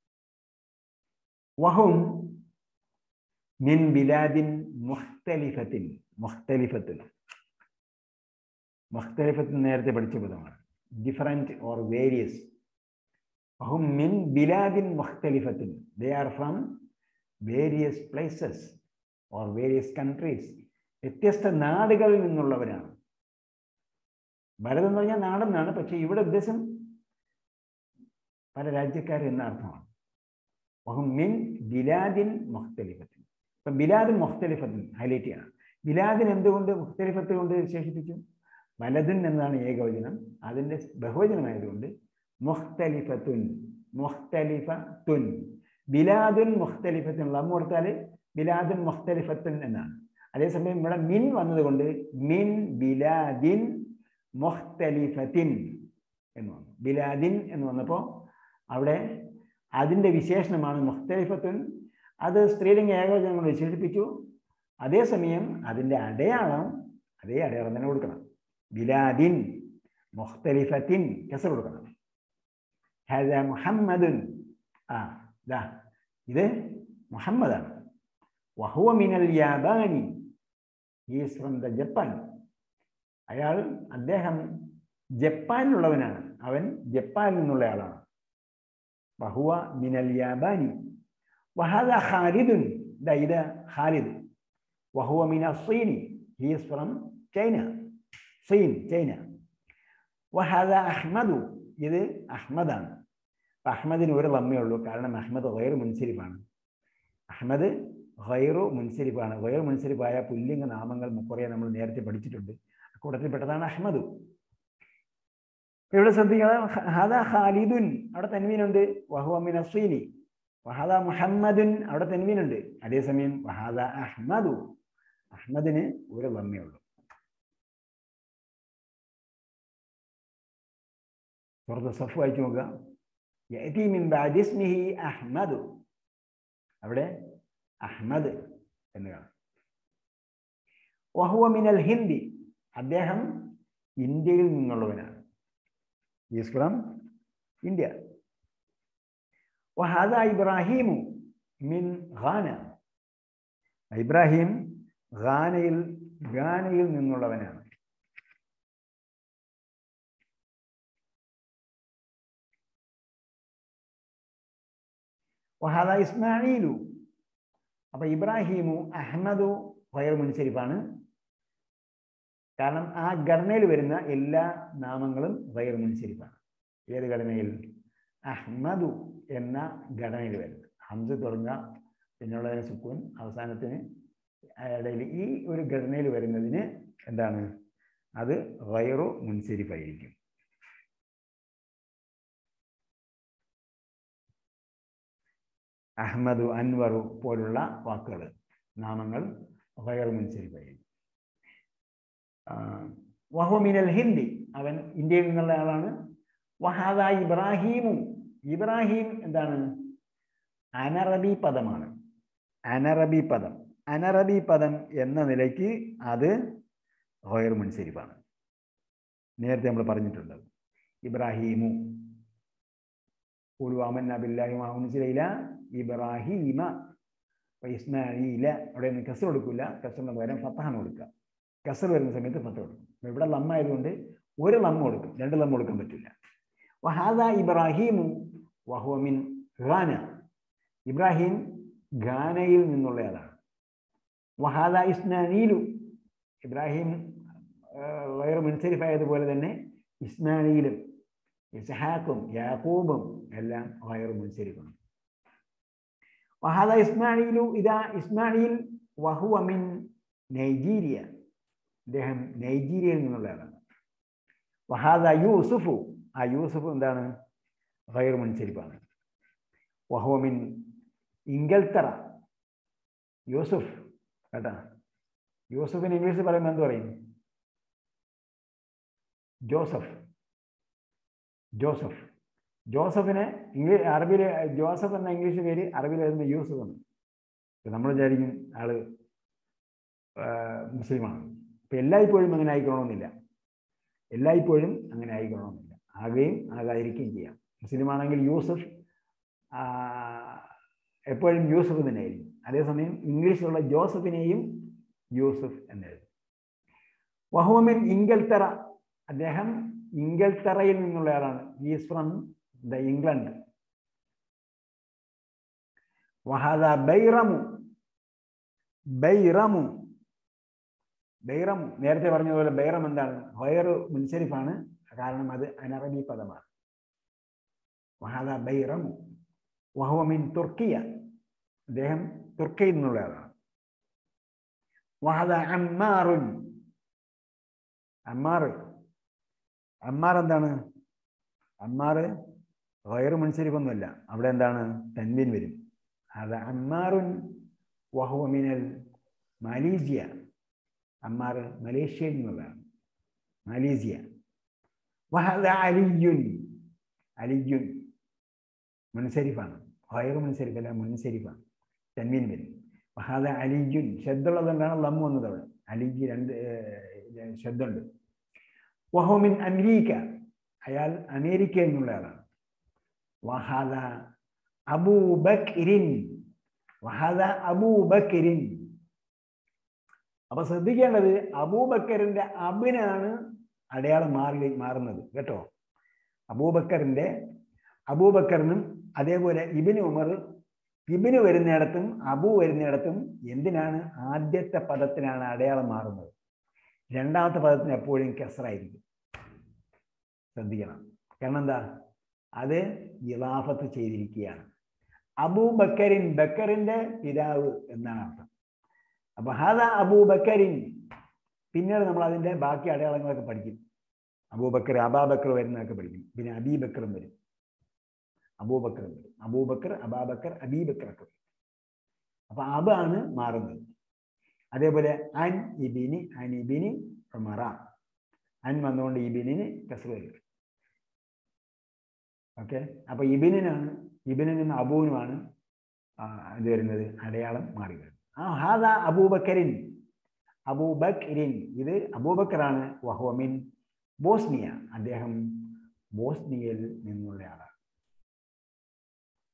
വഹും മിൻ ബിലാദിൻ മുഖ്തലിഫത്തിൻ മുഖ്തലിഫത്തിൻ മുഖ്തലിഫത്തിൻ നേരത്തെ പഠിച്ച പദമാണ് ഡിഫറൻറ്റ് ഓർ വേരിയസ് വഹും മിൻ ബിലാദിൻ മുഖ്തലിഫത്തിൻ they are from various places or various countries വ്യത്യസ്ത നാടുകളിൽ നിന്നുള്ളവരാണ് ഭരത് എന്ന് പറഞ്ഞാൽ നാടെന്നാണ് പക്ഷെ ഇവിടെ ഉദ്ദേശം പല രാജ്യക്കാർ എന്ന അർത്ഥമാണ് വഹും മിൻ ബിലാദിൻ മുഖ്തലിഫത്തിൻ ഇപ്പം ബിലാദിൻ മുഖ്തലിഫത്തിൻ ഹൈലൈറ്റ് ചെയ്യണം ബിലാദിൻ എന്തുകൊണ്ട് മുഖ്തലിഫത്ത് കൊണ്ട് വിശേഷിപ്പിച്ചു വലതുൻ എന്നതാണ് ഏകവചനം അതിൻ്റെ ബഹുവചനമായതുകൊണ്ട് മുഖ്തലിഫത്തുൻ മുഖ്തലിഫത്തുൻ ബിലാദുൻ മുഖ്തലിഫത്തുൻ ലം കൊടുത്താൽ ബിലാദുൻ മുഖ്തലിഫത്തുൻ എന്നാണ് അതേസമയം ഇവിടെ മിൻ വന്നതുകൊണ്ട് മിൻ ബിലാദിൻ മുഖ്തലിഫത്തിൻ എന്ന് വന്നു ബിലാദിൻ എന്ന് വന്നപ്പോൾ അവിടെ അതിൻ്റെ വിശേഷണമാണ് മുഖ്തലിഫത്തുൻ അത് സ്ത്രീലിംഗ ഏകവചനം കൊണ്ട് വിശേഷിപ്പിച്ചു അതേസമയം അതിൻ്റെ അടയാളം അതേ അടയാളം തന്നെ കൊടുക്കണം ബിലാദിൻ മുഖ്തലിഫത്തിൻ കസർ കൊടുക്കണം ഹദ മുഹമ്മദുൻ ആ ദാ ഇത് മുഹമ്മദാണ് വഹുവ മിനൽ യാബാനി ഈസ് ഫ്രം ദ ജപ്പാൻ അയാൾ അദ്ദേഹം ജപ്പാനിലുള്ളവനാണ് അവൻ ജപ്പാനിൽ നിന്നുള്ള ആളാണ് വഹുവ മിനൽ യാബാനി വഹദ ഖാലിദുൻ ദാ ഇത് ഖാലിദ് വഹുവ മിന സീനി ഹീസ് ഫ്രം ചൈന സീൻ ചൈന വഹദ അഹ്മദു ഇത് അഹ്മദാണ് അപ്പം അഹ്മദിന് ഒരു ലമ്മേ ഉള്ളൂ കാരണം അഹ്മദ് ഗൈർ മുൻസിരിഫാണ് അഹ്മദ് ഗൈറു മുൻസിരിഫാണ് ഗൈർ മുൻസിരിഫായ പുല്ലിംഗ നാമങ്ങൾ കുറേ നമ്മൾ നേരത്തെ പഠിച്ചിട്ടുണ്ട് കൂട്ടത്തിൽപ്പെട്ടതാണ് അഹ്മദ് ഇവിടെ ശ്രദ്ധിക്കണം ഹദ ഖാലിദുൻ അവിടെ തൻവീനുണ്ട് വഹുഅമിൻ അസ്വീനി വഹദ മുഹമ്മദുൻ അവിടെ തൻവീനുണ്ട് അതേസമയം വഹദ അഹ്മദു അഹ്മദിന് ഒരു ലമ്മേ ഉള്ളൂ സുഹൃത്ത് സഫ് വായിച്ചു നോക്കുക യഅതി മിൻ ബഅദി ഇസ്മിഹി അഹ്മദ് അവിടെ അഹ്മദ് എന്ന് കാണാം വഹുവ മിനൽ ഹിന്ദി അദ്ദേഹം ഇന്ത്യയിൽ നിന്നുള്ളവനാണ് ഈസ് ഫ്രം ഇന്ത്യ വഹാദ ഇബ്രാഹിമു മിൻ ഖാന ഇബ്രാഹിം ഗാനയിൽ ഗാനയിൽ നിന്നുള്ളവനാണ് വഹാദ ഇസ്മായിലു അപ്പൊ ഇബ്രാഹിമു അഹമ്മദു വയർ മുൻസരിഫാണ് കാരണം ആ ഘടനയിൽ വരുന്ന എല്ലാ നാമങ്ങളും വയർ മുൻസരിഫാണ് ഏത് ഘടനയിൽ അഹ്മദു എന്ന ഘടനയിൽ വരുന്നത് ഹംസ് തുടങ്ങുക പിന്നുള്ളതിന് സുക്കൂൻ അവസാനത്തിന് ഇടയിൽ ഈ ഒരു ഘടനയിൽ വരുന്നതിന് എന്താണ് അത് വയറു മുൻസരിഫായിരിക്കും അഹമ്മദു അൻവറു പോലുള്ള വാക്കുകൾ നാമങ്ങൾ വയറു മുൻസരിഫായിരിക്കും വഹുമിനൽ ഹിന്ദി അവൻ ഇന്ത്യയിൽ നിന്നുള്ള ആളാണ് വഹാദ ഇബ്രാഹീമു ഇബ്രാഹിം എന്താണ് അനറബി പദമാണ് അനറബി പദം അനറബി പദം എന്ന നിലയ്ക്ക് അത് ഹോയർ മുൻസരിഫാണ് നേരത്തെ നമ്മൾ പറഞ്ഞിട്ടുണ്ട് ഇബ്രാഹീമു ഉലുവാമൻ നബില്ലാഹി മാമുൻസിലയില ഇബ്രാഹീമ ഇസ്മായില അവിടെ നിന്ന് കസർ കൊടുക്കില്ല കസറിന് പകരം ഫത്താഹാണ് കൊടുക്കുക കസർ വരുന്ന സമയത്ത് ഫത്ത കൊടുക്കും ഇവിടെ ലമ്മായതുകൊണ്ട് ഒരു ലമ്മ കൊടുക്കും രണ്ട് ലമ്മ കൊടുക്കാൻ പറ്റില്ല വഹാദ ഇബ്രാഹീമു വഹുമിൻ ഖാന ഇബ്രാഹിം ഖാനയിൽ നിന്നുള്ളയാളാണ് വഹാദ ഇസ്മാനീലു ഇബ്രാഹിം വയറ് മുൻസരിഫായതുപോലെ തന്നെ ഇസ്മാനീലും ഇസ്ഹാഖും യാക്കൂബും എല്ലാം വയറ് മുൻസരിഫാണ് വഹാദ ഇസ്മാനീലു ഇതാ ഇസ്മാനീൽ വഹുവ മിൻ നൈജീരിയ അദ്ദേഹം നൈജീരിയയിൽ നിന്നുള്ളയാളാണ് വഹാദ യൂസുഫു ആ യൂസുഫ് എന്താണ് വയർ മുൻസരിഫാണ് വഹോമിൻ ഇങ്കൽത്തറ യൂസുഫ് കേട്ടാ യൂസുഫിന് ഇംഗ്ലീഷ് പറയുമ്പോൾ എന്ത് പറയും ജോസഫ് ജോസഫ് ജോസഫിന് ഇംഗ്ലീഷ് അറബിയിൽ ജോസഫ് എന്ന ഇംഗ്ലീഷ് പേര് അറബിയിൽ എഴുതുന്ന യൂസുഫ് എന്ന് നമ്മൾ വിചാരിക്കും ആള് മുസ്ലിമാണ് ഇപ്പം എല്ലായ്പ്പോഴും അങ്ങനെ ആയിക്കണമെന്നില്ല എല്ലായ്പ്പോഴും അങ്ങനെ ആയിക്കണമെന്നില്ല ആകുകയും ആകാതിരിക്കുകയും ചെയ്യാം മുസ്ലിം ആണെങ്കിൽ യൂസഫ് എപ്പോഴും യൂസഫ് തന്നെയായിരിക്കും അതേസമയം ഇംഗ്ലീഷിലുള്ള ജോസഫിനെയും യൂസഫ് എന്നെഴുതും വഹോമിൻ ഇങ്കൽത്തറ അദ്ദേഹം ഇങ്കൽത്തറയിൽ നിന്നുള്ള ആളാണ് ഈസ് ഫ്രം ദ ഇംഗ്ലണ്ട് വഹാദ ബൈറമു ബൈറമു ബൈറമു നേരത്തെ പറഞ്ഞതുപോലെ ബൈറം എന്താണ് വയറ് മുൻസരിഫാണ് കാരണം അത് അനറബി പദമാണ് വഹാദ ബൈറമു വഹുവമിൻ തുർക്കിയ അദ്ദേഹം തുർക്കിയിൽ നിന്നുള്ള ആളാണ് വഹദ അമ്മാറുൻ അമ്മാർ അമ്മാർ എന്താണ് അമ്മാർ വയറ് മുൻസരിഫൊന്നുമല്ല അവിടെ എന്താണ് തൻവീൻ വരും അത് അമ്മാറുൻ വഹുവമിനൽ മലീസിയ അമ്മാർ മലേഷ്യയിൽ നിന്നുള്ളതാണ് മലേസിയ വഹദ അലിയുൻ അലിയുൻ മുൻസരിഫാണ് വയറ് മുൻസരിഫല്ല മുൻസരിഫാണ് തൻവീൻ വരും വഹാദ അലിയുൻ ശബ്ദമുള്ളതുകൊണ്ടാണ് ലമ്മു വന്നത് അവിടെ അലിജ് രണ്ട് ശബ്ദമുണ്ട് വഹോമിൻ അമേരിക്ക അയാൾ അമേരിക്കയിൽ നിന്നുള്ള ആളാണ് വഹാദ അബൂബക്രിൻ വഹാദ അബൂബക്രിൻ അപ്പൊ ശ്രദ്ധിക്കേണ്ടത് അബൂബക്കറിന്റെ അബിനാണ് അടയാളം മാറി മാറുന്നത് കേട്ടോ അബൂബക്കറിന്റെ അബൂബക്കറിനും അതേപോലെ ഇബിന് ഉമർ ഇബിന് വരുന്നിടത്തും അബു വരുന്നിടത്തും എന്തിനാണ് ആദ്യത്തെ പദത്തിനാണ് അടയാളം മാറുന്നത് രണ്ടാമത്തെ പദത്തിന് എപ്പോഴും കെസറായിരിക്കും ശ്രദ്ധിക്കണം കാരണം എന്താ അത് ഇലാഫത്ത് ചെയ്തിരിക്കുകയാണ് അബൂ ബക്കറിൻ ബക്കറിന്റെ പിതാവ് എന്നാണ് അർത്ഥം അപ്പൊ ഹാദ അബൂ ബക്കറിൻ പിന്നീട് നമ്മൾ അതിന്റെ ബാക്കി അടയാളങ്ങളൊക്കെ പഠിക്കും അബൂബക്കർ അബാബക്കർ വരുന്നതൊക്കെ പഠിക്കും പിന്നെ അബീബക്കറും വരും അബൂബക്കറും വരും അബൂബക്കർ അബാബക്കർ അബീബക്കർ ഒക്കെ വരും അപ്പൊ അബാണ് മാറുന്നത് അതേപോലെ അൻ ഇബിനി അൻ ഇബിനി മറ അൻ വന്നുകൊണ്ട് ഇബിനിന് കസർ വരും ഓക്കെ അപ്പൊ ഇബിനാണ് ഇബിനും അബൂനുമാണ് ഇത് വരുന്നത് അടയാളം മാറി വരുന്നത് ആ ഹാദ അബൂബക്കരിൻ അബൂബക്രിൻ ഇത് അബൂബക്കറാണ് വഹോമിൻ ബോസ്നിയ അദ്ദേഹം ബോസ്നിയയിൽ നിന്നുള്ള ആളാണ്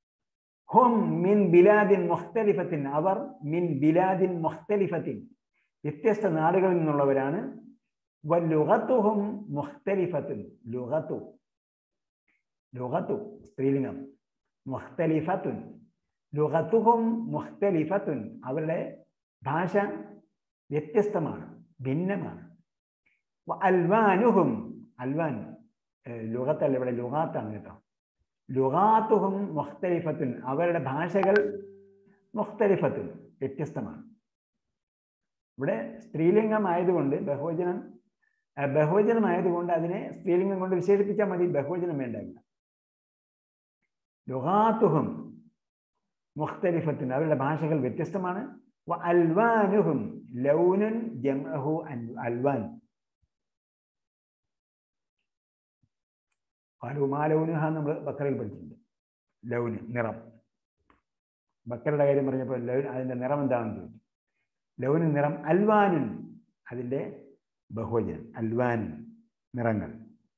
ഹും മിൻ ബിലാദിൻ മുഖ്തലിഫത്തിൻ അവർ മിൻ ബിലാദിൻ മുഖ്തലിഫത്തിൻ വ്യത്യസ്ത നാടുകളിൽ നിന്നുള്ളവരാണ് വല്ലുഗത്തുഹും മുഖ്തലിഫത്തുൻ ലുഗത്തു ലുഗത്തു സ്ത്രീലിംഗം മുഖ്തലിഫത്തുൻ ലുഗത്തുഹും മുഖ്തലിഫത്തുൻ അവരുടെ ഭാഷ വ്യത്യസ്തമാണ് ഭിന്നമാണ് വ അൽവാനുഹും അൽവാൻ ലുഗത്തല്ല ഇവിടെ ലുഗാത്താണ് കേട്ടോ ലുഗാത്തുഹും മുഖ്തലിഫത്തുൻ അവരുടെ ഭാഷകൾ മുഖ്തലിഫത്തുൻ വ്യത്യസ്തമാണ് ഇവിടെ സ്ത്രീലിംഗം ആയതുകൊണ്ട് ബഹുവചനം ആ, ബഹുവചനമായതുകൊണ്ട് അതിനെ സ്ത്രീലിംഗം കൊണ്ട് വിശേഷിപ്പിച്ചാൽ മതി ബഹുവചനം വേണ്ടാവില്ല ലുഗാത്തുഹും മുഖ്തലിഫത്തുൻ അവരുടെ ഭാഷകൾ വ്യത്യസ്തമാണ് വ അൽവാനുഹും ലൗനുൻ ജംഅഹു അൻ- അൽവാൻ മാലൗനുഹ നമ്മൾ ബക്കറയിൽ പഠിച്ചിട്ടുണ്ട് ലൗന് നിറം ബക്കറുടെ കാര്യം പറഞ്ഞപ്പോൾ ലൗൻ അതിന്റെ നിറം എന്താണെന്ന് ചോദിച്ചു ലൗന് നിറം അൽവാനുൻ അതിന്റെ ബഹുവചനം അൽവാൻ നിറങ്ങൾ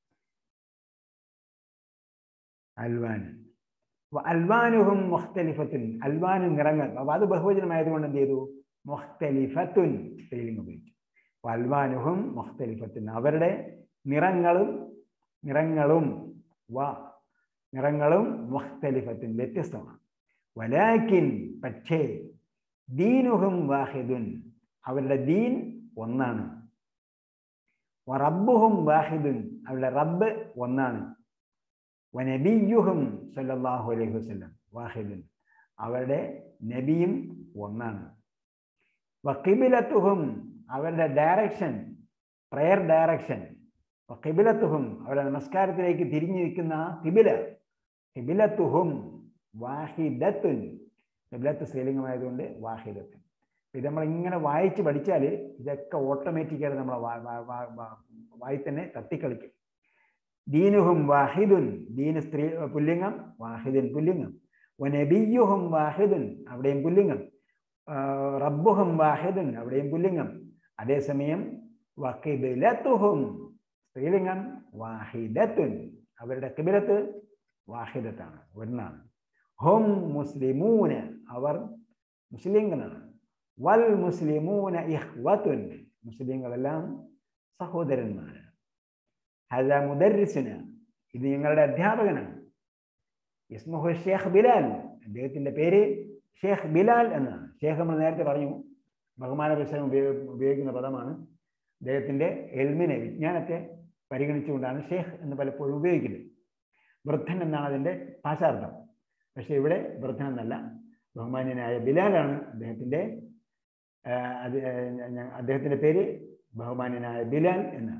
അൽവാൻ അൽവാനുഹും മുഖ്തലിഫത്തുൻ അൽവാനു നിറങ്ങൾ അപ്പൊ അത് ബഹുവചനമായതുകൊണ്ട് എന്ത് ചെയ്തു മുഖ്തലിഫത്തുൻ സ്ത്രീലിംഗം ഉപയോഗിച്ചു അപ്പൊ അൽവാനുഹും മുഖ്തലിഫത്തുൻ അവരുടെ നിറങ്ങളും നിറങ്ങളും വ നിറങ്ങളും മുഖ്തലിഫത്തുൻ വ്യത്യസ്തമാണ് വലാക്കിൻ പക്ഷേ ദീനുഹും വാഹിദുൻ അവരുടെ ദീൻ ഒന്നാണ് റബ്ബുഹും വാഹിദുൻ അവരുടെ റബ്ബ് ഒന്നാണ് വനബിയുഹും സല്ലല്ലാഹു അലൈഹി വസല്ലം വാഹിദുൻ അവരുടെ നബിയും ഒന്നാണ് വക്കിബിലത്തുഹും അവരുടെ ഡയറക്ഷൻ പ്രയർ ഡയറക്ഷൻ വക്കിബിലത്തുഹും അവരുടെ നമസ്കാരത്തിലേക്ക് തിരിഞ്ഞു നിൽക്കുന്ന ആ കിബില കിബിലത്തുഹും വാഹിദത്തുൻ കിബിലത്ത് സ്ത്രീലിംഗമായതുകൊണ്ട് വാഹിദത്തുൻ ഇത് നമ്മൾ ഇങ്ങനെ വായിച്ച് പഠിച്ചാൽ ഇതൊക്കെ ഓട്ടോമാറ്റിക്കായിട്ട് നമ്മളെ വാ- വാ- വാ- വാ- വായി തന്നെ തട്ടിക്കളിക്കും ദീനുഹും വാഹിദുൻ ദീന് സ്ത്രീ പുല്ലിംഗം വാഹിദുൻ പുല്ലിംഗം വനബിയുഹും വാഹിദുൻ അവിടെയും പുല്ലിംഗം ആ, റബ്ബുഹും വാഹിദുൻ അവിടെയും പുല്ലിംഗം അതേസമയം വക്കിബിലത്തുഹും സ്ത്രീലിംഗം വാഹിദത്തുൻ അവരുടെ കിബിലത്ത് വാഹിദത്താണ് ഒന്നാണ് ഹും മുസ്ലിമൂന് അവർ മുസ്ലിങ്ങളാണ് വൽ മുസ്ലിമൂന ഇഹ്വത്തുൻ മുസ്ലിങ്ങളെല്ലാം സഹോദരന്മാരാണ് ഹദ മുദർരിസിന ഇത് ഞങ്ങളുടെ അധ്യാപകനാണ് ഇസ്മുഹു ഷേഖ് ബിലാൽ അദ്ദേഹത്തിന്റെ പേര് ഷേഖ് ബിലാൽ എന്നാണ് ഷേഖ് നമ്മൾ നേരത്തെ പറഞ്ഞു ബഹുമാന പുസ്തകം ഉപയോഗ ഉപയോഗിക്കുന്ന പദമാണ് അദ്ദേഹത്തിന്റെ എൽമിനെ വിജ്ഞാനത്തെ പരിഗണിച്ചുകൊണ്ടാണ് ഷേഖ് എന്ന് പലപ്പോഴും ഉപയോഗിക്കുന്നത് വൃദ്ധൻ എന്നാണ് അതിന്റെ ഭാഷാർത്ഥം പക്ഷെ ഇവിടെ വൃദ്ധൻ എന്നല്ല ബഹുമാന്യനായ ബിലാലാണ് അദ്ദേഹത്തിന്റെ ആ, അത് ആ, ഞ- അദ്ദേഹത്തിന്റെ പേര് ബഹുമാന്യനായ ബിലാൽ എന്നാണ്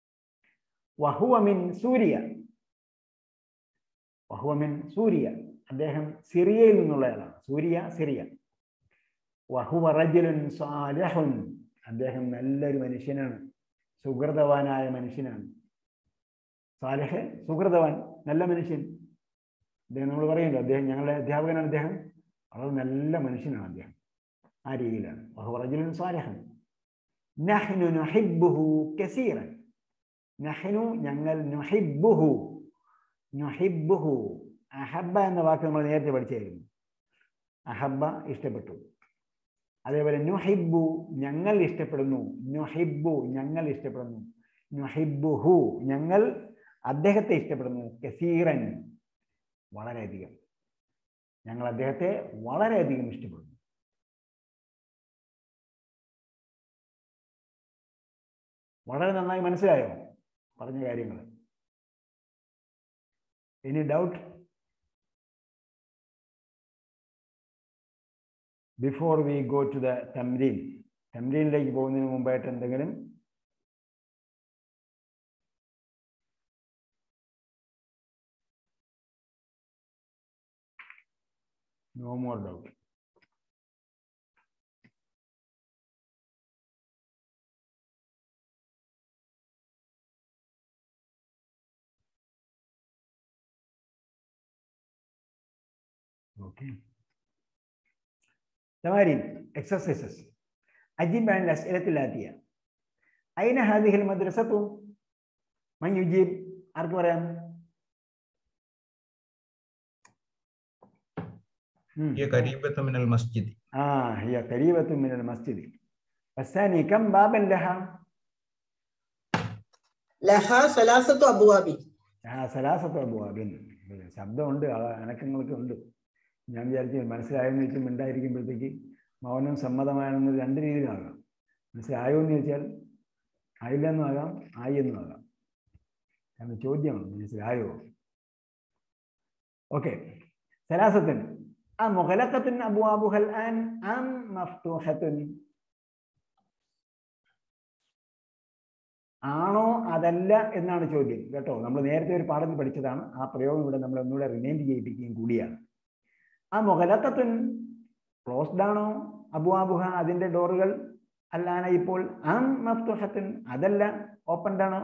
വഹുവ മിൻ സൂര്യ വഹുവ മിൻ സൂര്യ അദ്ദേഹം സിറിയയിൽ നിന്നുള്ളയാളാണ് സൂര്യ സിറിയ വഹുവ റജുലുൻ സാലിഹുൻ അദ്ദേഹം നല്ലൊരു മനുഷ്യനാണ് സുഹൃതവാനായ മനുഷ്യനാണ് സാലിഹ് സുഹൃതവാൻ നല്ല മനുഷ്യൻ അദ്ദേഹം നമ്മൾ പറയുമല്ലോ അദ്ദേഹം ഞങ്ങളുടെ അധ്യാപകനാണ് അദ്ദേഹം വളരെ നല്ല മനുഷ്യനാണ് അദ്ദേഹം ആ രീതിയിലാണ് വഹുവ റജുലുൻ സാലിഹൻ നഹ്നു നുഹിബ്ബുഹു കസീറൻ നഹ്നു ഞങ്ങൾ നുഹിബ്ബുഹു നുഹിബ്ബുഹു അഹബ്ബ എന്ന വാക്ക് നമ്മൾ നേരത്തെ പഠിച്ചായിരുന്നു അഹബ്ബ ഇഷ്ടപ്പെട്ടു അതേപോലെ നുഹിബ്ബു ഞങ്ങൾ ഇഷ്ടപ്പെടുന്നു നുഹിബ്ബു ഞങ്ങൾ ഇഷ്ടപ്പെടുന്നു നുഹിബ്ബുഹു ഞങ്ങൾ അദ്ദേഹത്തെ ഇഷ്ടപ്പെടുന്നു കസീറൻ വളരെയധികം ഞങ്ങൾ അദ്ദേഹത്തെ വളരെയധികം ഇഷ്ടപ്പെടുന്നു വളരെ നന്നായി മനസ്സിലായോ പറഞ്ഞ കാര്യങ്ങൾ any doubt before we go to the തംരീൻ തംരീനിലേക്ക് പോകുന്നതിന് മുമ്പായിട്ട് എന്തെങ്കിലും നോ മോർ ഡൗട്ട് اوكي تمارين exercises أجيب عن الأسئلة الآتية أين هذه المدرسة؟ من يجيب؟ أرجو പറയാം هي قريبة من المسجد آه هي قريبة من المسجد والثاني كم بابا لها لها ثلاثة أبواب ആ സലാസത്ത് അബുവാബിൻ ശബ്ദമുണ്ട് ആ അനക്കങ്ങളൊക്കെ ഉണ്ട് ഞാൻ വിചാരിച്ചു മനസ്സിലായെന്ന് വെച്ചാൽ മിണ്ടായിരിക്കുമ്പോഴത്തേക്ക് മൗനം സമ്മതമാണെന്ന് രണ്ട് രീതിയിലാകാം മനസ്സിലായോ എന്ന് ചോദിച്ചാൽ ആയില്ലെന്നും ആകാം ആയി എന്നും ആകാം കാരണം ചോദ്യമാണ് മനസ്സിലായോ ഓക്കെ സലാസത്തിന് ആ മുഗലക്കത്തിന് അബുവാബുഹൽ ആൻ ആം മഫ്തൂഹത്തുൻ ആണോ അതല്ല എന്നാണ് ചോദ്യം കേട്ടോ നമ്മൾ നേരത്തെ ഒരു പാഠത്തിൽ പഠിച്ചതാണ് ആ പ്രയോഗം ഇവിടെ നമ്മൾ ഒന്നുകൂടെ റിമൈൻഡ് ചെയ്യിപ്പിക്കുകയും കൂടിയാണ് ആ മുഗലക്കത്തുൻ ക്ലോസ്ഡ് ആണോ അബുവാബുഹ അതിന്റെ ഡോറുകൾ അല്ലാന ഇപ്പോൾ ആം മഫ്തുഹത്തുൻ അതല്ല ഓപ്പൺഡ് ആണോ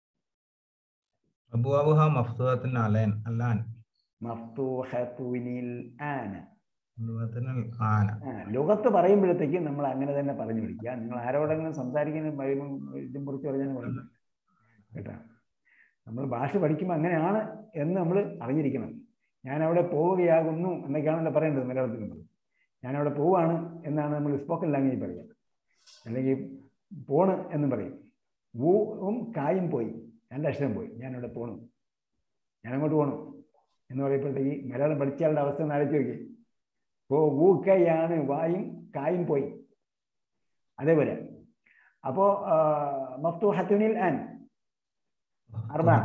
അബുവാബുഹ മഫ്തുഹത്തിൻ അലൻ അല്ലാൻ മഫ്തൂഹത്തുനിൽ ആന മഫ്തുഹത്തിൻ ആന ആ, ലോകത്ത് പറയുമ്പോഴത്തേക്ക് നമ്മൾ അങ്ങനെ തന്നെ പറഞ്ഞു പിടിക്കുക നിങ്ങൾ ആരോടെങ്കിലും സംസാരിക്കുന്ന വരുമ്പം ഇതും കുറിച്ച് പറഞ്ഞാൽ പറഞ്ഞു കേട്ടോ നമ്മൾ ഭാഷ പഠിക്കുമ്പോൾ അങ്ങനെയാണ് എന്ന് നമ്മൾ അറിഞ്ഞിരിക്കണം ഞാൻ അവിടെ പോവുകയാകുന്നു എന്നൊക്കെയാണല്ലോ പറയേണ്ടത് മലയാളത്തിൽ നമ്മൾ ഞാൻ അവിടെ പോവാണ് എന്നാണ് നമ്മൾ സ്പോക്കൺ ലാംഗ്വേജ് പറയുക അല്ലെങ്കിൽ പോണ് എന്ന് പറയും വും കായും പോയി രണ്ട് അക്ഷരം പോയി ഞാൻ അവിടെ പോണു ഞാൻ അങ്ങോട്ട് പോണു എന്ന് പറയുമ്പോഴത്തേക്ക് മലയാളം പഠിച്ചയാളുടെ അവസ്ഥ ഒന്ന് ആലോചിച്ച് നോക്കി ഓ ഊക്കയാണ് വായും കായും പോയി അതേപോലെ അപ്പോ മഫ്തൂഹത്തുനിൽ ആൻ أربعة.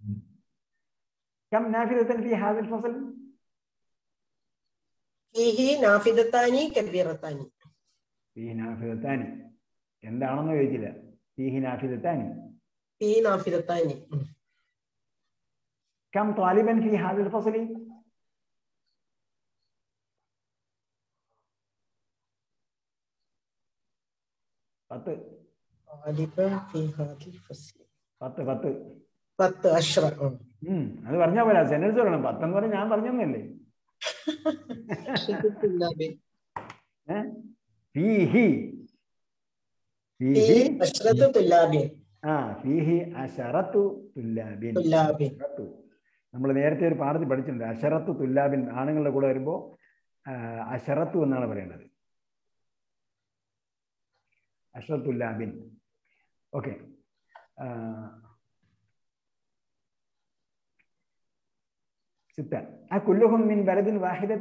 كم نافذة في هذا الفصل؟ فيه نافذتان كبيرتان فيه نافذتان എന്താണെന്ന് ചോദിച്ചില്ല ഫീഹി നാഫിദത്താനി فيه نافذتان كم طالبا في هذا الفصل؟ പത്ത് غالبا في هذا الفصل പത്ത് പത്ത് പത്ത് അശ്ര ഉം അത് പറഞ്ഞാ പോരാ സെന്റൻസ് പറയണം പത്തെന്ന് പറഞ്ഞാൽ ഞാൻ പറഞ്ഞല്ലേ ഫീഹി ഫീഹി അശ്രത്ത് തുല്ലാബിൻ ആ ഫീഹി അഷറത്തു തുല്ലാബിൻ തുല്ലാബിൻ അഷറത്തു നമ്മൾ നേരത്തെ ഒരു പാഠത്തിൽ പഠിച്ചിട്ടുണ്ട് അഷറത്തു തുല്ലാബിൻ ആണുങ്ങളുടെ കൂടെ വരുമ്പോൾ അഷറത്തു എന്നാണ് പറയേണ്ടത് അഷറത്തുല്ലാബിൻ ഓക്കെ ستة أكلهم من بلد واحدة؟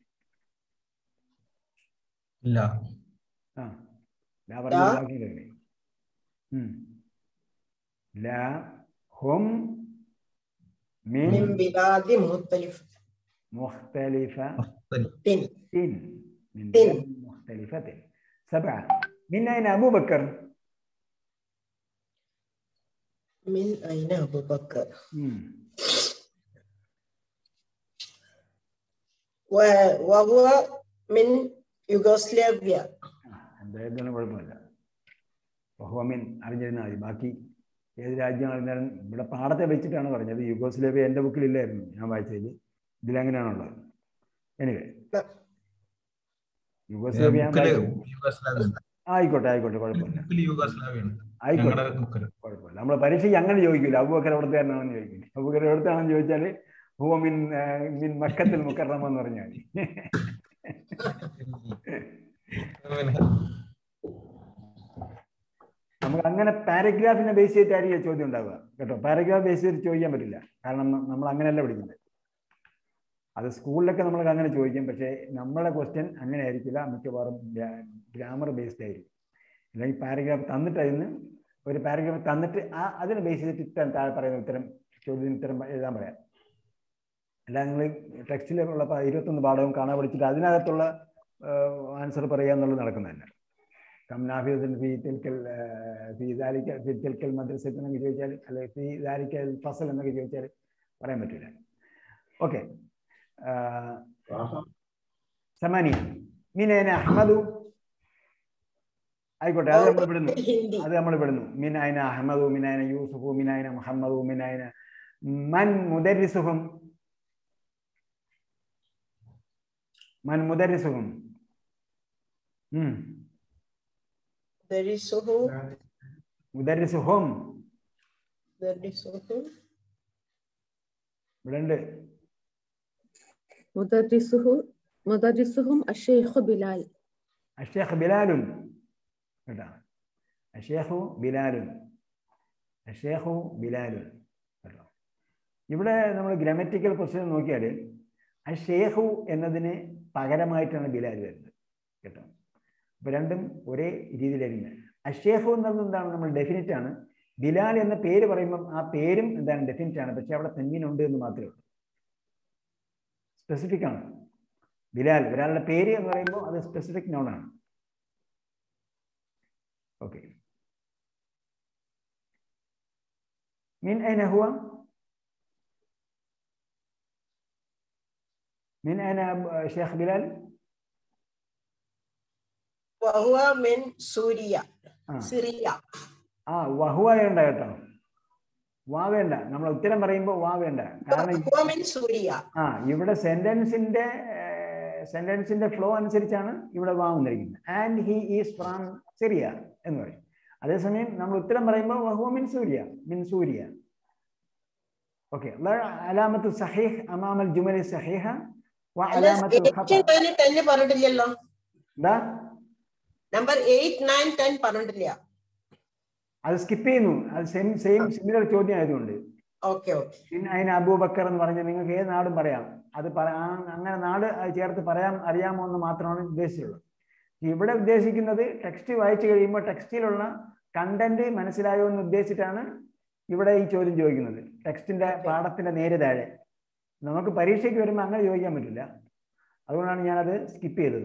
ഇല്ല آه. لا برضه لا. باقي لك. مم. لا هم من من بلاد مختلفة مختلفة تن من تن. بلاد مختلفة سبعة من أين أبو بكر؟ من أين أبو بكر مم. و- وهو من يوغوسلافيا എന്തായാലും കുഴപ്പമില്ല ബഹുമിൻ അറിഞ്ഞിരുന്നാൽ മതി ബാക്കി ഏത് രാജ്യമായിരുന്നാലും ഇവിടെ പാടത്തെ വെച്ചിട്ടാണ് പറഞ്ഞത് യുഗോസ്ലേവിയ എൻ്റെ ബുക്കിലില്ലായിരുന്നു ഞാൻ വായിച്ചതിൽ ഇതിലെങ്ങനെയാണുള്ളത് എനിവേ യുഗോസ്ലേവിയ ഞാൻ ബുക്കില് വായിച്ചു. യുഗോസ്ലാവിയ ഉണ്ട്. ആയിക്കോട്ടെ ആയിക്കോട്ടെ കുഴപ്പമില്ല ബുക്കില് യുഗോസ്ലാവിയ ഉണ്ട് ആയിക്കോട്ടെ ഞങ്ങളുടെ ബുക്കില് കുഴപ്പമില്ല നമ്മൾ പരീക്ഷയ്ക്ക് അങ്ങനെ ചോദിക്കില്ല അബൂബക്കർ എവിടുത്തുകാരനാണെന്ന് ചോദിക്കില്ല അബൂബക്കർ എവിടുത്താണെന്ന് ചോദിച്ചാൽ ഹുവ മിൻ ആ, മിൻ മക്കത്തിൽ മുക്കറമ എന്ന് പറഞ്ഞാൽ മതി നമുക്ക് അങ്ങനെ പാരഗ്രാഫിനെ ബേസ് ചെയ്തിട്ടായിരിക്കും ചോദ്യം ഉണ്ടാവുക കേട്ടോ പാരഗ്രാഫ് ബേസ് ചെയ്ത് ചോദിക്കാൻ പറ്റില്ല കാരണം ന- നമ്മൾ അങ്ങനെയല്ല പഠിക്കുന്നത് അത് സ്കൂളിലൊക്കെ നമ്മൾക്ക് അങ്ങനെ ചോദിക്കും പക്ഷേ നമ്മുടെ ക്വസ്റ്റ്യൻ അങ്ങനെ ആയിരിക്കില്ല മിക്കവാറും ഗ്രാമർ ബേസ്ഡ് ആയിരിക്കും അല്ലെങ്കിൽ പാരഗ്രാഫ് തന്നിട്ട് അതിന് ഒരു പാരഗ്രാഫ് തന്നിട്ട് ആ അതിനെ ബേസ് ചെയ്തിട്ട് ഇത്തരം താഴെ പറയുന്ന ഉത്തരം ചോദ്യത്തിന് ഉത്തരം എഴുതാൻ പറയാം അല്ല നിങ്ങൾ ടെക്സ്റ്റിലുള്ള പ- ഇരുപത്തൊന്ന് പാഠവും കാണാൻ പഠിച്ചിട്ട് അതിനകത്തുള്ള ആൻസർ പറയുക എന്നുള്ളത് നടക്കുന്നതല്ല كم نافذة في تلك ال- في ذلك في تلك المدرسة എന്നൊക്കെ ചോദിച്ചാൽ അല്ലെ في ذلك الفصل എന്നൊക്കെ ചോദിച്ചാൽ പറയാൻ പറ്റില്ല ഓക്കെ സമാനിയ മിനേന അഹമ്മദു ആയിക്കോട്ടെ അത് നമ്മൾ വിടുന്നു هندي അത് നമ്മൾ വിടുന്നു മിനായന അഹമ്മദു മിനായന യൂസുഫു മിനായന മുഹമ്മദു മിനായന മൻ മുദരിസുഹും മൻ മുദരിസുഹും ഉം درسه മുദരിസുഹും درسه ഇവിടെ ഉണ്ട് مدرسه مدرسهم الشيخ بلال الشيخ بلال കേട്ടോ അഷേഖു ബിലാലുൻ അഷേഖു ബിലാലുൻ കേട്ടോ ഇവിടെ നമ്മൾ ഗ്രമറ്റിക്കൽ ക്വസ്റ്റ്യൻ നോക്കിയാൽ അഷേഖു എന്നതിന് പകരമായിട്ടാണ് ബിലാൽ വരുന്നത് കേട്ടോ അപ്പൊ രണ്ടും ഒരേ രീതിയിലായിരിക്കും അഷേഖു എന്നത് എന്താണ് നമ്മൾ ഡെഫിനിറ്റ് ആണ് ബിലാൽ എന്ന പേര് പറയുമ്പം ആ പേരും എന്താണ് ഡെഫിനിറ്റ് ആണ് പക്ഷെ അവിടെ തെങ്ങിൻ ഉണ്ട് എന്ന് മാത്രമേ ഉള്ളൂ സ്പെസിഫിക് ആണ് ബിലാൽ ഒരാളുടെ പേര് എന്ന് പറയുമ്പോൾ അത് സ്പെസിഫിക് നോൺ ആണ് ഓക്കെ മിൻ അൈന ഹുവ മിൻ അൈന ഷേഖ് ബിലാൽ وهو من سوريا ആ സിറിയ ആ വഹുവ വേണ്ട കേട്ടോ വാ വേണ്ട നമ്മൾ ഉത്തരം പറയുമ്പോൾ വാ വേണ്ട കാരണം وهو من سوريا ആ ഇവിടെ സെന്റൻസിന്റെ സെന്റൻസിന്റെ ഫ്ലോ അനുസരിച്ചാണ് ഇവിടെ വാ വന്നിരിക്കുന്നത് and he is from Syria എന്ന് പറയും അതേസമയം നമ്മൾ ഉത്തരം പറയുമ്പോൾ വഹുവ മിൻ സൂര്യ മിൻ സൂര്യ ഓക്കെ അലാമത്ത് സഹീഹ് അമാമൽ ജുമലി സഹീഹ വ അലാമത്ത് എയ്റ്റ് നയൻ ടെൻ പറഞ്ഞിട്ടില്ലല്ലോ എന്താ നമ്പർ എയ്റ്റ് നയൻ ടെൻ പറഞ്ഞിട്ടില്ല അത് സ്കിപ്പ് ചെയ്യുന്നു അത് സെയിം സെയിം സിമിലർ ചോദ്യം ആയതുകൊണ്ട് ഓക്കെ ഓക്കെ പിന്നെ അതിന് അബൂബക്കർ എന്ന് പറഞ്ഞാൽ നിങ്ങൾക്ക് ഏത് നാടും പറയാം അത് പറ- ആ അങ്ങനെ നാട് അത് ചേർത്ത് പറയാൻ അറിയാമോ എന്ന് മാത്രമാണ് ഉദ്ദേശിച്ചുള്ളത് ഇവിടെ ഉദ്ദേശിക്കുന്നത് ടെക്സ്റ്റ് വായിച്ചു കഴിയുമ്പോൾ ടെക്സ്റ്റിലുള്ള കണ്ടന്റ് മനസ്സിലായോ എന്ന് ഉദ്ദേശിച്ചിട്ടാണ് ഇവിടെ ഈ ചോദ്യം ചോദിക്കുന്നത് ടെക്സ്റ്റിന്റെ പാഠത്തിന്റെ നേരെ താഴെ നമുക്ക് പരീക്ഷയ്ക്ക് വരുമ്പോൾ അങ്ങനെ ചോദിക്കാൻ പറ്റില്ല അതുകൊണ്ടാണ് ഞാനത് സ്കിപ്പ് ചെയ്തത്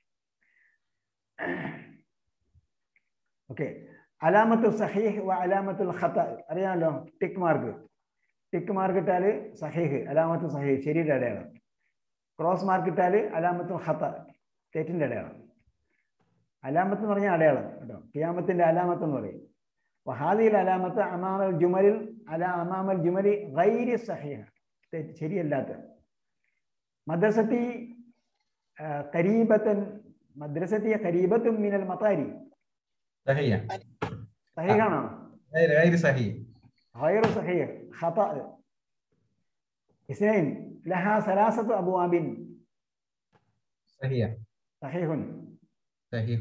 ഓക്കെ അലാമത്തു സഹീഹ് വ അലാമത്തുൽ ഖത്ത അറിയാമല്ലോ ടിക്ക് മാർക്ക് ടിക്ക് മാർക്ക് ഇട്ടാൽ സഹീഹ് അലാമത്തു സഹീഹ് ശരിയുടെ അടയാളം ക്രോസ് മാർക്ക് ഇട്ടാൽ അലാമത്തുൽ ഖത്ത തെറ്റിന്റെ അടയാളം അലാമത്ത് എന്ന് പറഞ്ഞാൽ അടയാളം കേട്ടോ കിയാമത്തിന്റെ അലാമത്ത് എന്ന് പറയും വഹാദിയിൽ അലാമത്ത് അമാമൽ ജുമലിൽ അല അമാമൽ ജുമലി ഗൈരി സഹീഹ തെറ്റ് ശരിയല്ലാത്ത മദ്രസത്തി ആ, കരീബത്തൻ മദ്രസത്തി കരീബത്തും മിനൽ മത്താരി സഹിയ സഹീഹാണോ غير غير صحيح غير صحيح خطأ اثنين لها ثلاثة أبواب صحيح صحيح صحيح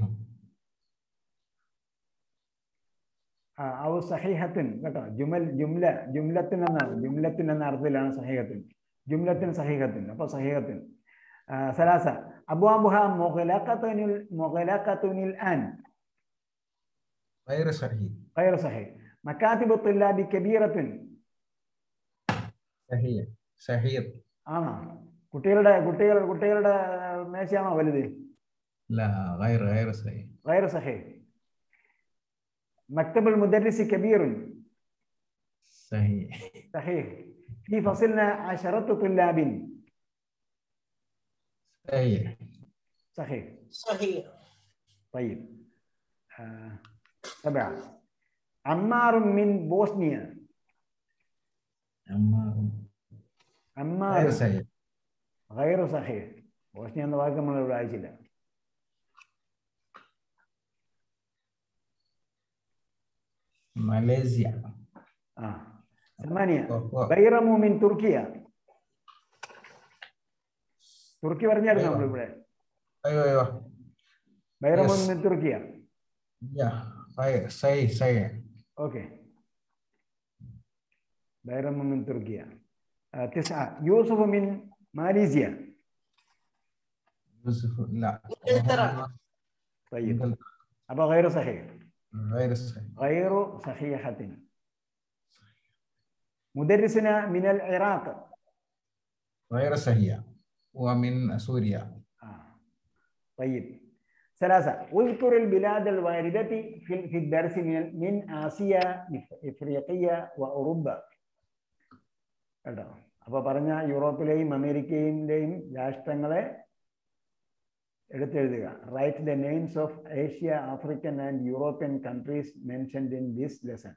ആ, ഔ സഹീഹത്തിൻ കേട്ടോ ജുമൽ ജുംല ജുംലത്തിൻ എന്നാണ് ജുംലത്തിൻ എന്ന അർത്ഥത്തിലാണ് സഹീഹത്തിൻ ജുംലത്തിൻ സഹീഹത്തിൻ അപ്പൊ സഹീഹത്തിൻ ആ, സലാസ അബുഅബുഹ മുഗലഖത്തുനിൽ മുഗലഖത്തുനിൽ ആൻ غير صحيح غير صحيح مكاتب الطلاب كبيرة صحيح صحيح ആണോ കുട്ടികളുടെ കുട്ടികൾ കുട്ടികളുടെ മേശയാണോ വലുത് لا غير غير صحيح غير صحيح مكتب المدرس كبير صحيح صحيح في فصلنا عشرة طلاب صحيح صحيح صحيح طيب آه. سبعة عمار من بوسنيا أما عمار غير صحيح غير صحيح ബോസ്നിയ എന്ന വാക്ക് നമ്മൾ ഇവിടെ അയച്ചില്ല ماليزيا ആ ثمانية وهو- ബൈറമു മിൻ തുർക്കിയ തുർക്കി പറഞ്ഞായിരുന്നു നമ്മൾ ഇവിടെ ايوه ايوه ബൈറമു Yes. മിൻ തുർക്കിയ يا غير صحيح صحيح اوكي بيرم من تركيا آه تسعة يوسف من ماليزيا يوسف لا انجلترا. طيب إنجلترا. أبا غير صحيح غير صحيح غير صحيحة مدرسنا من العراق غير صحيح ومن سوريا آه. طيب ثلاثة اذكر البلاد الواردة في في الدرس من من آسيا إفريقيا وأوروبا കേട്ടോ അപ്പൊ പറഞ്ഞ യൂറോപ്പിലെയും അമേരിക്കയിലെയും രാഷ്ട്രങ്ങളെ എടുത്തെഴുതുക write the names of Asia African and European countries mentioned in this lesson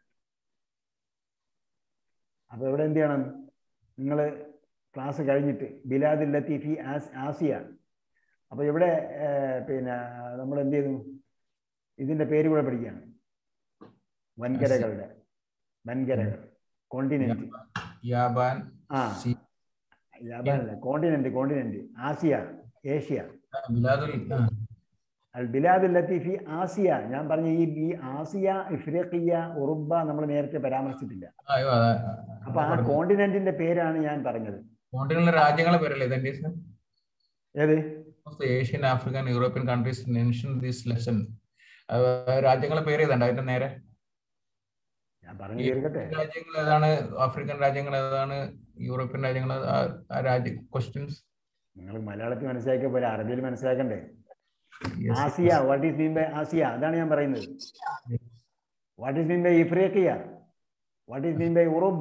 അപ്പൊ ഇവിടെ എന്ത് ചെയ്യണം നിങ്ങൾ ക്ലാസ് കഴിഞ്ഞിട്ട് ബിലാദുൽ ലത്തീഫി ആസ് ആസിയ അപ്പൊ ഇവിടെ ഏർ, പിന്നെ നമ്മൾ എന്ത് ചെയ്തു ഇതിന്റെ പേര് കൂടെ പഠിക്കുകയാണ് വൻകരകളുടെ വൻകരകൾ കോണ്ടിനെന്റ് يابان ആ سي ജാപ്പാനല്ല കോണ്ടിനെന്റ് കോണ്ടിനെന്റ് ആസിയ ഏഷ്യ بلاد ال- آه. അൽ ബിലാദ് ലത്തീഫി ആസിയ ഞാൻ പറഞ്ഞ ഈ ഈ ആസിയ ഇഫ്രീഖിയ ഉറുബ നമ്മൾ നേരത്തെ പരാമർശിച്ചിട്ടില്ല അപ്പൊ ആ കോണ്ടിനെന്റിന്റെ പേരാണ് ഞാൻ പറഞ്ഞത് കോണ്ടിനുള്ള രാജ്യങ്ങളെ പേരല്ലേ ഇതെന്റെ ഏത് Asian African European countries mention this lesson രാജ്യങ്ങളെ പേര് ഏതാണ്ട് അതിന്റെ നേരെ ഞാൻ പറഞ്ഞു തീർക്കട്ടെ രാജ്യങ്ങൾ ഏതാണ് ആഫ്രിക്കൻ രാജ്യങ്ങൾ ഏതാണ് യൂറോപ്യൻ രാജ്യങ്ങൾ ആ- ആ രാജ്യ ക്വസ്റ്റ്യൻസ് നിങ്ങൾ മലയാളത്തിൽ മനസ്സിലാക്കിയ പോലെ അറബിയിൽ മനസ്സിലാക്കണ്ടേ ആസിയ വാട്ട് ഈസ് മീൻ ബൈ ആസിയ അതാണ് ഞാൻ പറയുന്നത് വാട്ട് ഈസ് മീൻ ബൈ ഇഫ്രീഖിയ വാട്ട് ഈസ് മീൻ ബൈ ഉറുബ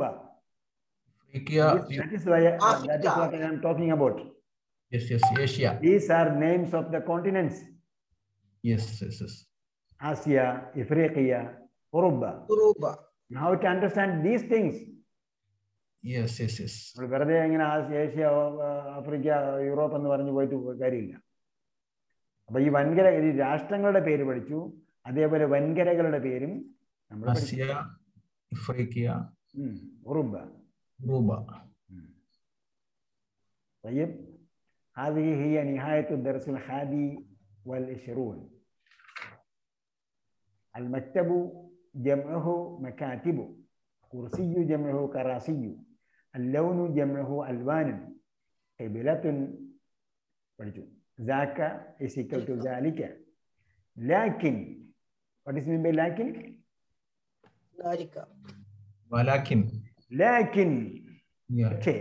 that is why that is what I am talking about yes yes Asia these are names of the continents yes yes yes Asia, Ifriqiya, Uruba. ഉറൂബ Now to understand these things, yes yes yes നമ്മൾ വെറുതെ ഇങ്ങനെ ആസ്- ഏഷ്യ ആ, ആഫ്രിക്ക യൂറോപ്പ് എന്ന് പറഞ്ഞു പോയിട്ട് കാര്യമില്ല അപ്പൊ ഈ വൻകര ഈ രാഷ്ട്രങ്ങളുടെ പേര് പഠിച്ചു അതേപോലെ വൻകരകളുടെ പേരും നമ്മൾ പഠിച്ചു. ആസിയ ഇഫ്രീക്കിയ ഉം, ഉറുബ റൂബ طيب هذه هي نهاية الدرس الحادي والعشرون المكتب جمعه مكاتب كرسي جمعه كراسي اللون جمعه ألوان قبلة പഠിച്ചു ذاك is equal to ذلك لكن what is mean by لكن ധാരിക്ക വലാക്കിൻ لكن പക്ഷേ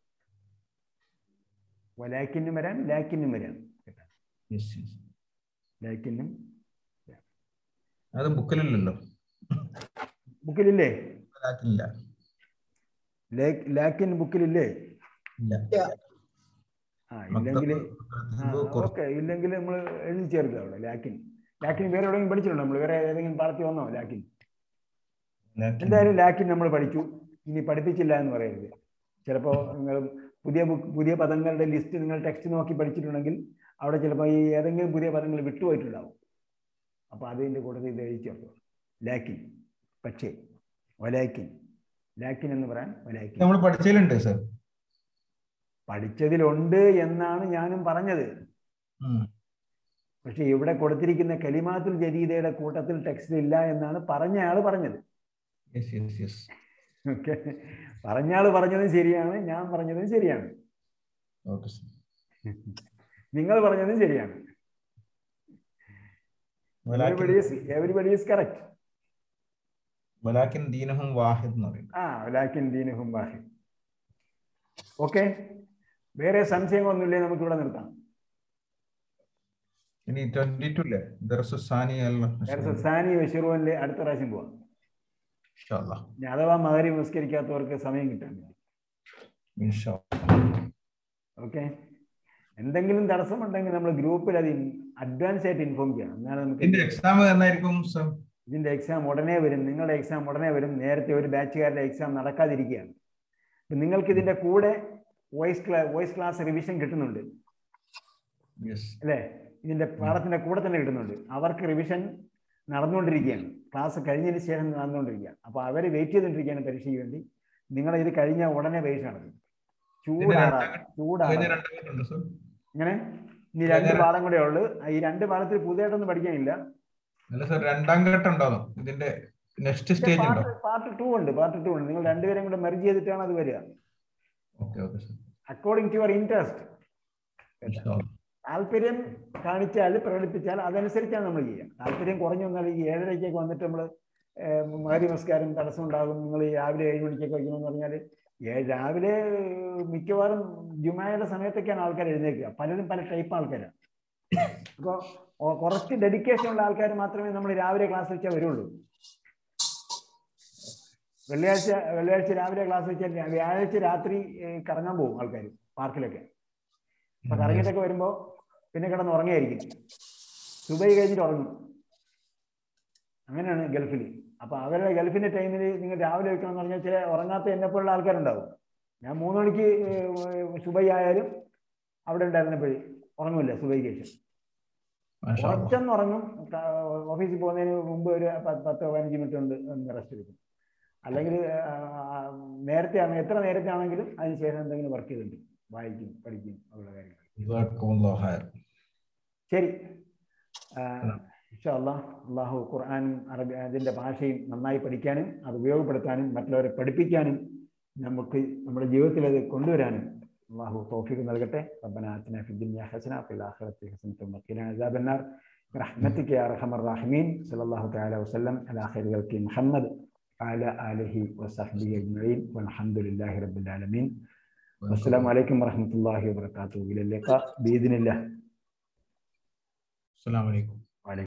വലാക്കിനും വരാം ലാക്കിനും വരാം യെസ് യെസ് ലാക്കിനും അത് ബുക്കിലില്ലല്ലോ ബുക്കിലില്ലേ വലാക്കില്ല ലാക്ക്- ലാക്കിൻ ബുക്കിലില്ലേ ഇല്ല ആ ഇല്ലെങ്കിൽ മക്തബ് കുറച്ച് ഓക്കെ ഇല്ലെങ്കിൽ നമ്മൾ എഴുതി ചേർക്കുക അവിടെ ലാക്കിൻ ലാക്കിൻ വേറെ എവിടെയെങ്കിലും പഠിച്ചിട്ടുണ്ടോ നമ്മൾ വേറെ ഏതെങ്കിലും പാടത്തിൽ വന്നോ ലാക്കിൻ ലാക്കിൻ. എന്തായാലും ലാക്കിൻ നമ്മൾ പഠിച്ചു ഇനി പഠിപ്പിച്ചില്ല എന്ന് പറയരുത് ചിലപ്പോൾ നിങ്ങൾ പുതിയ ബുക്ക് പുതിയ പദങ്ങളുടെ ലിസ്റ്റ് നിങ്ങൾ ടെക്സ്റ്റ് നോക്കി പഠിച്ചിട്ടുണ്ടെങ്കിൽ അവിടെ ചിലപ്പോൾ ഈ ഏതെങ്കിലും പുതിയ പദങ്ങൾ വിട്ടുപോയിട്ടുണ്ടാവും അപ്പോൾ അതിൻ്റെ കൂട്ടത്തിൽ ഇത് എഴുതി ചേർത്തു ലാക്കിൻ പക്ഷേ വലാക്കിൻ ലാക്കിൻ എന്ന് പറയാൻ വലാക്കിൻ നമ്മൾ പഠിച്ചതിലുണ്ട് സർ പഠിച്ചതിലുണ്ട് എന്നാണ് ഞാനും പറഞ്ഞത് പക്ഷെ ഇവിടെ കൊടുത്തിരിക്കുന്ന കലിമാത്തുൽ ജദീദയുടെ കൂട്ടത്തിൽ ടെക്സ്റ്റ് ഇല്ല എന്നാണ് പറഞ്ഞ ആള് പറഞ്ഞത് യെസ് യെസ് യെസ് ഓക്കെ പറഞ്ഞ ആള് പറഞ്ഞതും ശരിയാണ് ഞാൻ പറഞ്ഞതും ശരിയാണ് ഓക്കെ സർ നിങ്ങൾ പറഞ്ഞതും ശരിയാണ് വലാക്കിൻ everybody is everybody is correct വലാക്കിൻ ദീനഹും വാഹിദ് എന്ന് പറയും ആ ലാക്കിൻ ദീനുഹും വാഹിദ് ഓക്കെ വേറെ സംശയങ്ങളൊന്നുമില്ലേ നമുക്ക് ഇവിടെ നിർത്താം ഇനി ട്വന്റി ടു അല്ലേ ദർസു സാനി വേറെ സാനി ബഷീറുവിന്റെ അടുത്ത പ്രാവശ്യം പോവാം ഇനി അഥവാ മകരി നിസ്കരിക്കാത്തവർക്ക് സമയം കിട്ടാൻ ഓക്കെ എന്തെങ്കിലും തടസ്സമുണ്ടെങ്കിൽ നമ്മൾ ഗ്രൂപ്പിൽ അത് അഡ്വാൻസ് ആയിട്ട് ഇൻഫോം ചെയ്യണം എന്നാണ് നമുക്ക് ഇതിന്റെ എക്സാം എന്നായിരിക്കും സർ ഇതിന്റെ എക്സാം ഉടനെ വരും നിങ്ങളുടെ എക്സാം ഉടനെ വരും നേരത്തെ ഒരു ബാച്ചുകാരുടെ എക്സാം നടക്കാതിരിക്കുകയാണ് അപ്പൊ നിങ്ങൾക്ക് ഇതിന്റെ കൂടെ വോയിസ് ക്ലാ വോയിസ് ക്ലാസ് റിവിഷൻ കിട്ടുന്നുണ്ട് യെസ് അല്ലേ ഇതിന്റെ പാഠത്തിന്റെ കൂടെ തന്നെ കിട്ടുന്നുണ്ട് അവർക്ക് റിവിഷൻ നടന്നുകൊണ്ടിരിക്കുകയാണ് ക്ലാസ് കഴിഞ്ഞതിന് ശേഷം നടന്നുകൊണ്ടിരിക്കുകയാണ് അപ്പൊ അവര് വെയിറ്റ് ചെയ്തുകൊണ്ടിരിക്കുകയാണ് പരീക്ഷയ്ക്ക് വേണ്ടി നിങ്ങൾ ഇത് കഴിഞ്ഞ ഉടനെ പരീക്ഷ നടത്തും ചൂടാറാ ചൂടാറാ രണ്ടായിട്ടുണ്ട് സർ ഇങ്ങനെ ഇനി രണ്ട് പാഠം കൂടെ ഉള്ളു ഈ രണ്ട് പാഠത്തിൽ പുതിയതായിട്ടൊന്നും പഠിക്കാനില്ല അല്ല സർ രണ്ടാം ഘട്ടം ഉണ്ടാവും ഇതിന്റെ നെക്സ്റ്റ് സ്റ്റേജ് ഉണ്ടോ പാർട്ട് ടു ഉണ്ട് പാർട്ട് ടു ഉണ്ട് നിങ്ങൾ രണ്ടുപേരും കൂടെ മെർജ് ചെയ്തിട്ടാണ് അത് വരിക okay okay sir according to your interest താല്പര്യം കാണിച്ചാൽ പ്രകടിപ്പിച്ചാൽ അതനുസരിച്ചാണ് നമ്മൾ ചെയ്യുക താല്പര്യം കുറഞ്ഞു വന്നാൽ ഈ ഏഴരയ്ക്കൊക്കെ വന്നിട്ട് നമ്മൾ മകരി നമസ്കാരം തടസ്സം ഉണ്ടാകും നിങ്ങൾ ഈ രാവിലെ ഏഴ് മണിക്കൊക്കെ വയ്ക്കണമെന്ന് പറഞ്ഞാൽ രാവിലെ മിക്കവാറും ജുമായുടെ സമയത്തൊക്കെയാണ് ആൾക്കാർ എഴുന്നേൽക്കുക പലരും പല ടൈപ്പ് ആൾക്കാരാണ് അപ്പോൾ കുറച്ച് ഡെഡിക്കേഷൻ ഉള്ള ആൾക്കാർ മാത്രമേ നമ്മൾ രാവിലെ ക്ലാസ് വെച്ചാൽ വരുള്ളൂ വെള്ളിയാഴ്ച വെള്ളിയാഴ്ച രാവിലെ ക്ലാസ് വെച്ചാൽ വ്യാഴാഴ്ച രാത്രി കറങ്ങാൻ പോകും ആൾക്കാർ പാർക്കിലൊക്കെ അപ്പൊ കറങ്ങിയിട്ടൊക്കെ വരുമ്പോ പിന്നെ കിടന്ന് ഉറങ്ങിയായിരിക്കും സുബൈ കഴിഞ്ഞിട്ട് ഉറങ്ങും അങ്ങനെയാണ് ഗൾഫിൽ അപ്പൊ അവരുടെ ഗൾഫിന്റെ ടൈമിൽ നിങ്ങൾ രാവിലെ വെക്കണം എന്ന് പറഞ്ഞാൽ ചില ഉറങ്ങാത്ത എന്നെ പോലുള്ള ആൾക്കാരുണ്ടാവും ഞാൻ മൂന്ന് മണിക്ക് സുബൈ ആയാലും അവിടെ ഉണ്ടായിരുന്നപ്പോഴേ ഉറങ്ങില്ല സുബൈക്ക് ശേഷം കുറച്ചൊന്ന് ഉറങ്ങും ഓഫീസിൽ പോകുന്നതിന് മുമ്പ് ഒരു പത്തോ പതിനഞ്ച് മിനിറ്റ് ഉണ്ട് റെസ്റ്റ് എടുക്കും അല്ലെങ്കിൽ നേരത്തെ ആണ് എത്ര നേരത്തെ ആണെങ്കിലും അതിന് ശേഷം എന്തെങ്കിലും വർക്ക് ചെയ്തിട്ടുണ്ട് വായിക്കും പഠിക്കും ഉള്ള കാര്യങ്ങൾ ജസാക്കുമുല്ലാഹ് ഖൈർ. ശരി ഇൻഷാല്ലാ അള്ളാഹു ഖുർആാനും അറബി അതിൻ്റെ ഭാഷയും നന്നായി പഠിക്കാനും അത് ഉപയോഗപ്പെടുത്താനും മറ്റുള്ളവരെ പഠിപ്പിക്കാനും നമുക്ക് നമ്മുടെ ജീവിതത്തിൽ അത് കൊണ്ടുവരാനും അള്ളാഹു തോഫിക്ക് നൽകട്ടെ ربنا آتنا في الدنيا حسنة وفي الآخرة حسنة وقنا عذاب النار برحمتك يا أرحم الراحمين صلى الله تعالى وسلم على خير خلق محمد وعلى آله وصحبه أجمعين والحمد لله رب العالمين والسلام عليكم ورحمة الله وبركاته إلى اللقاء بإذن الله السلام عليكم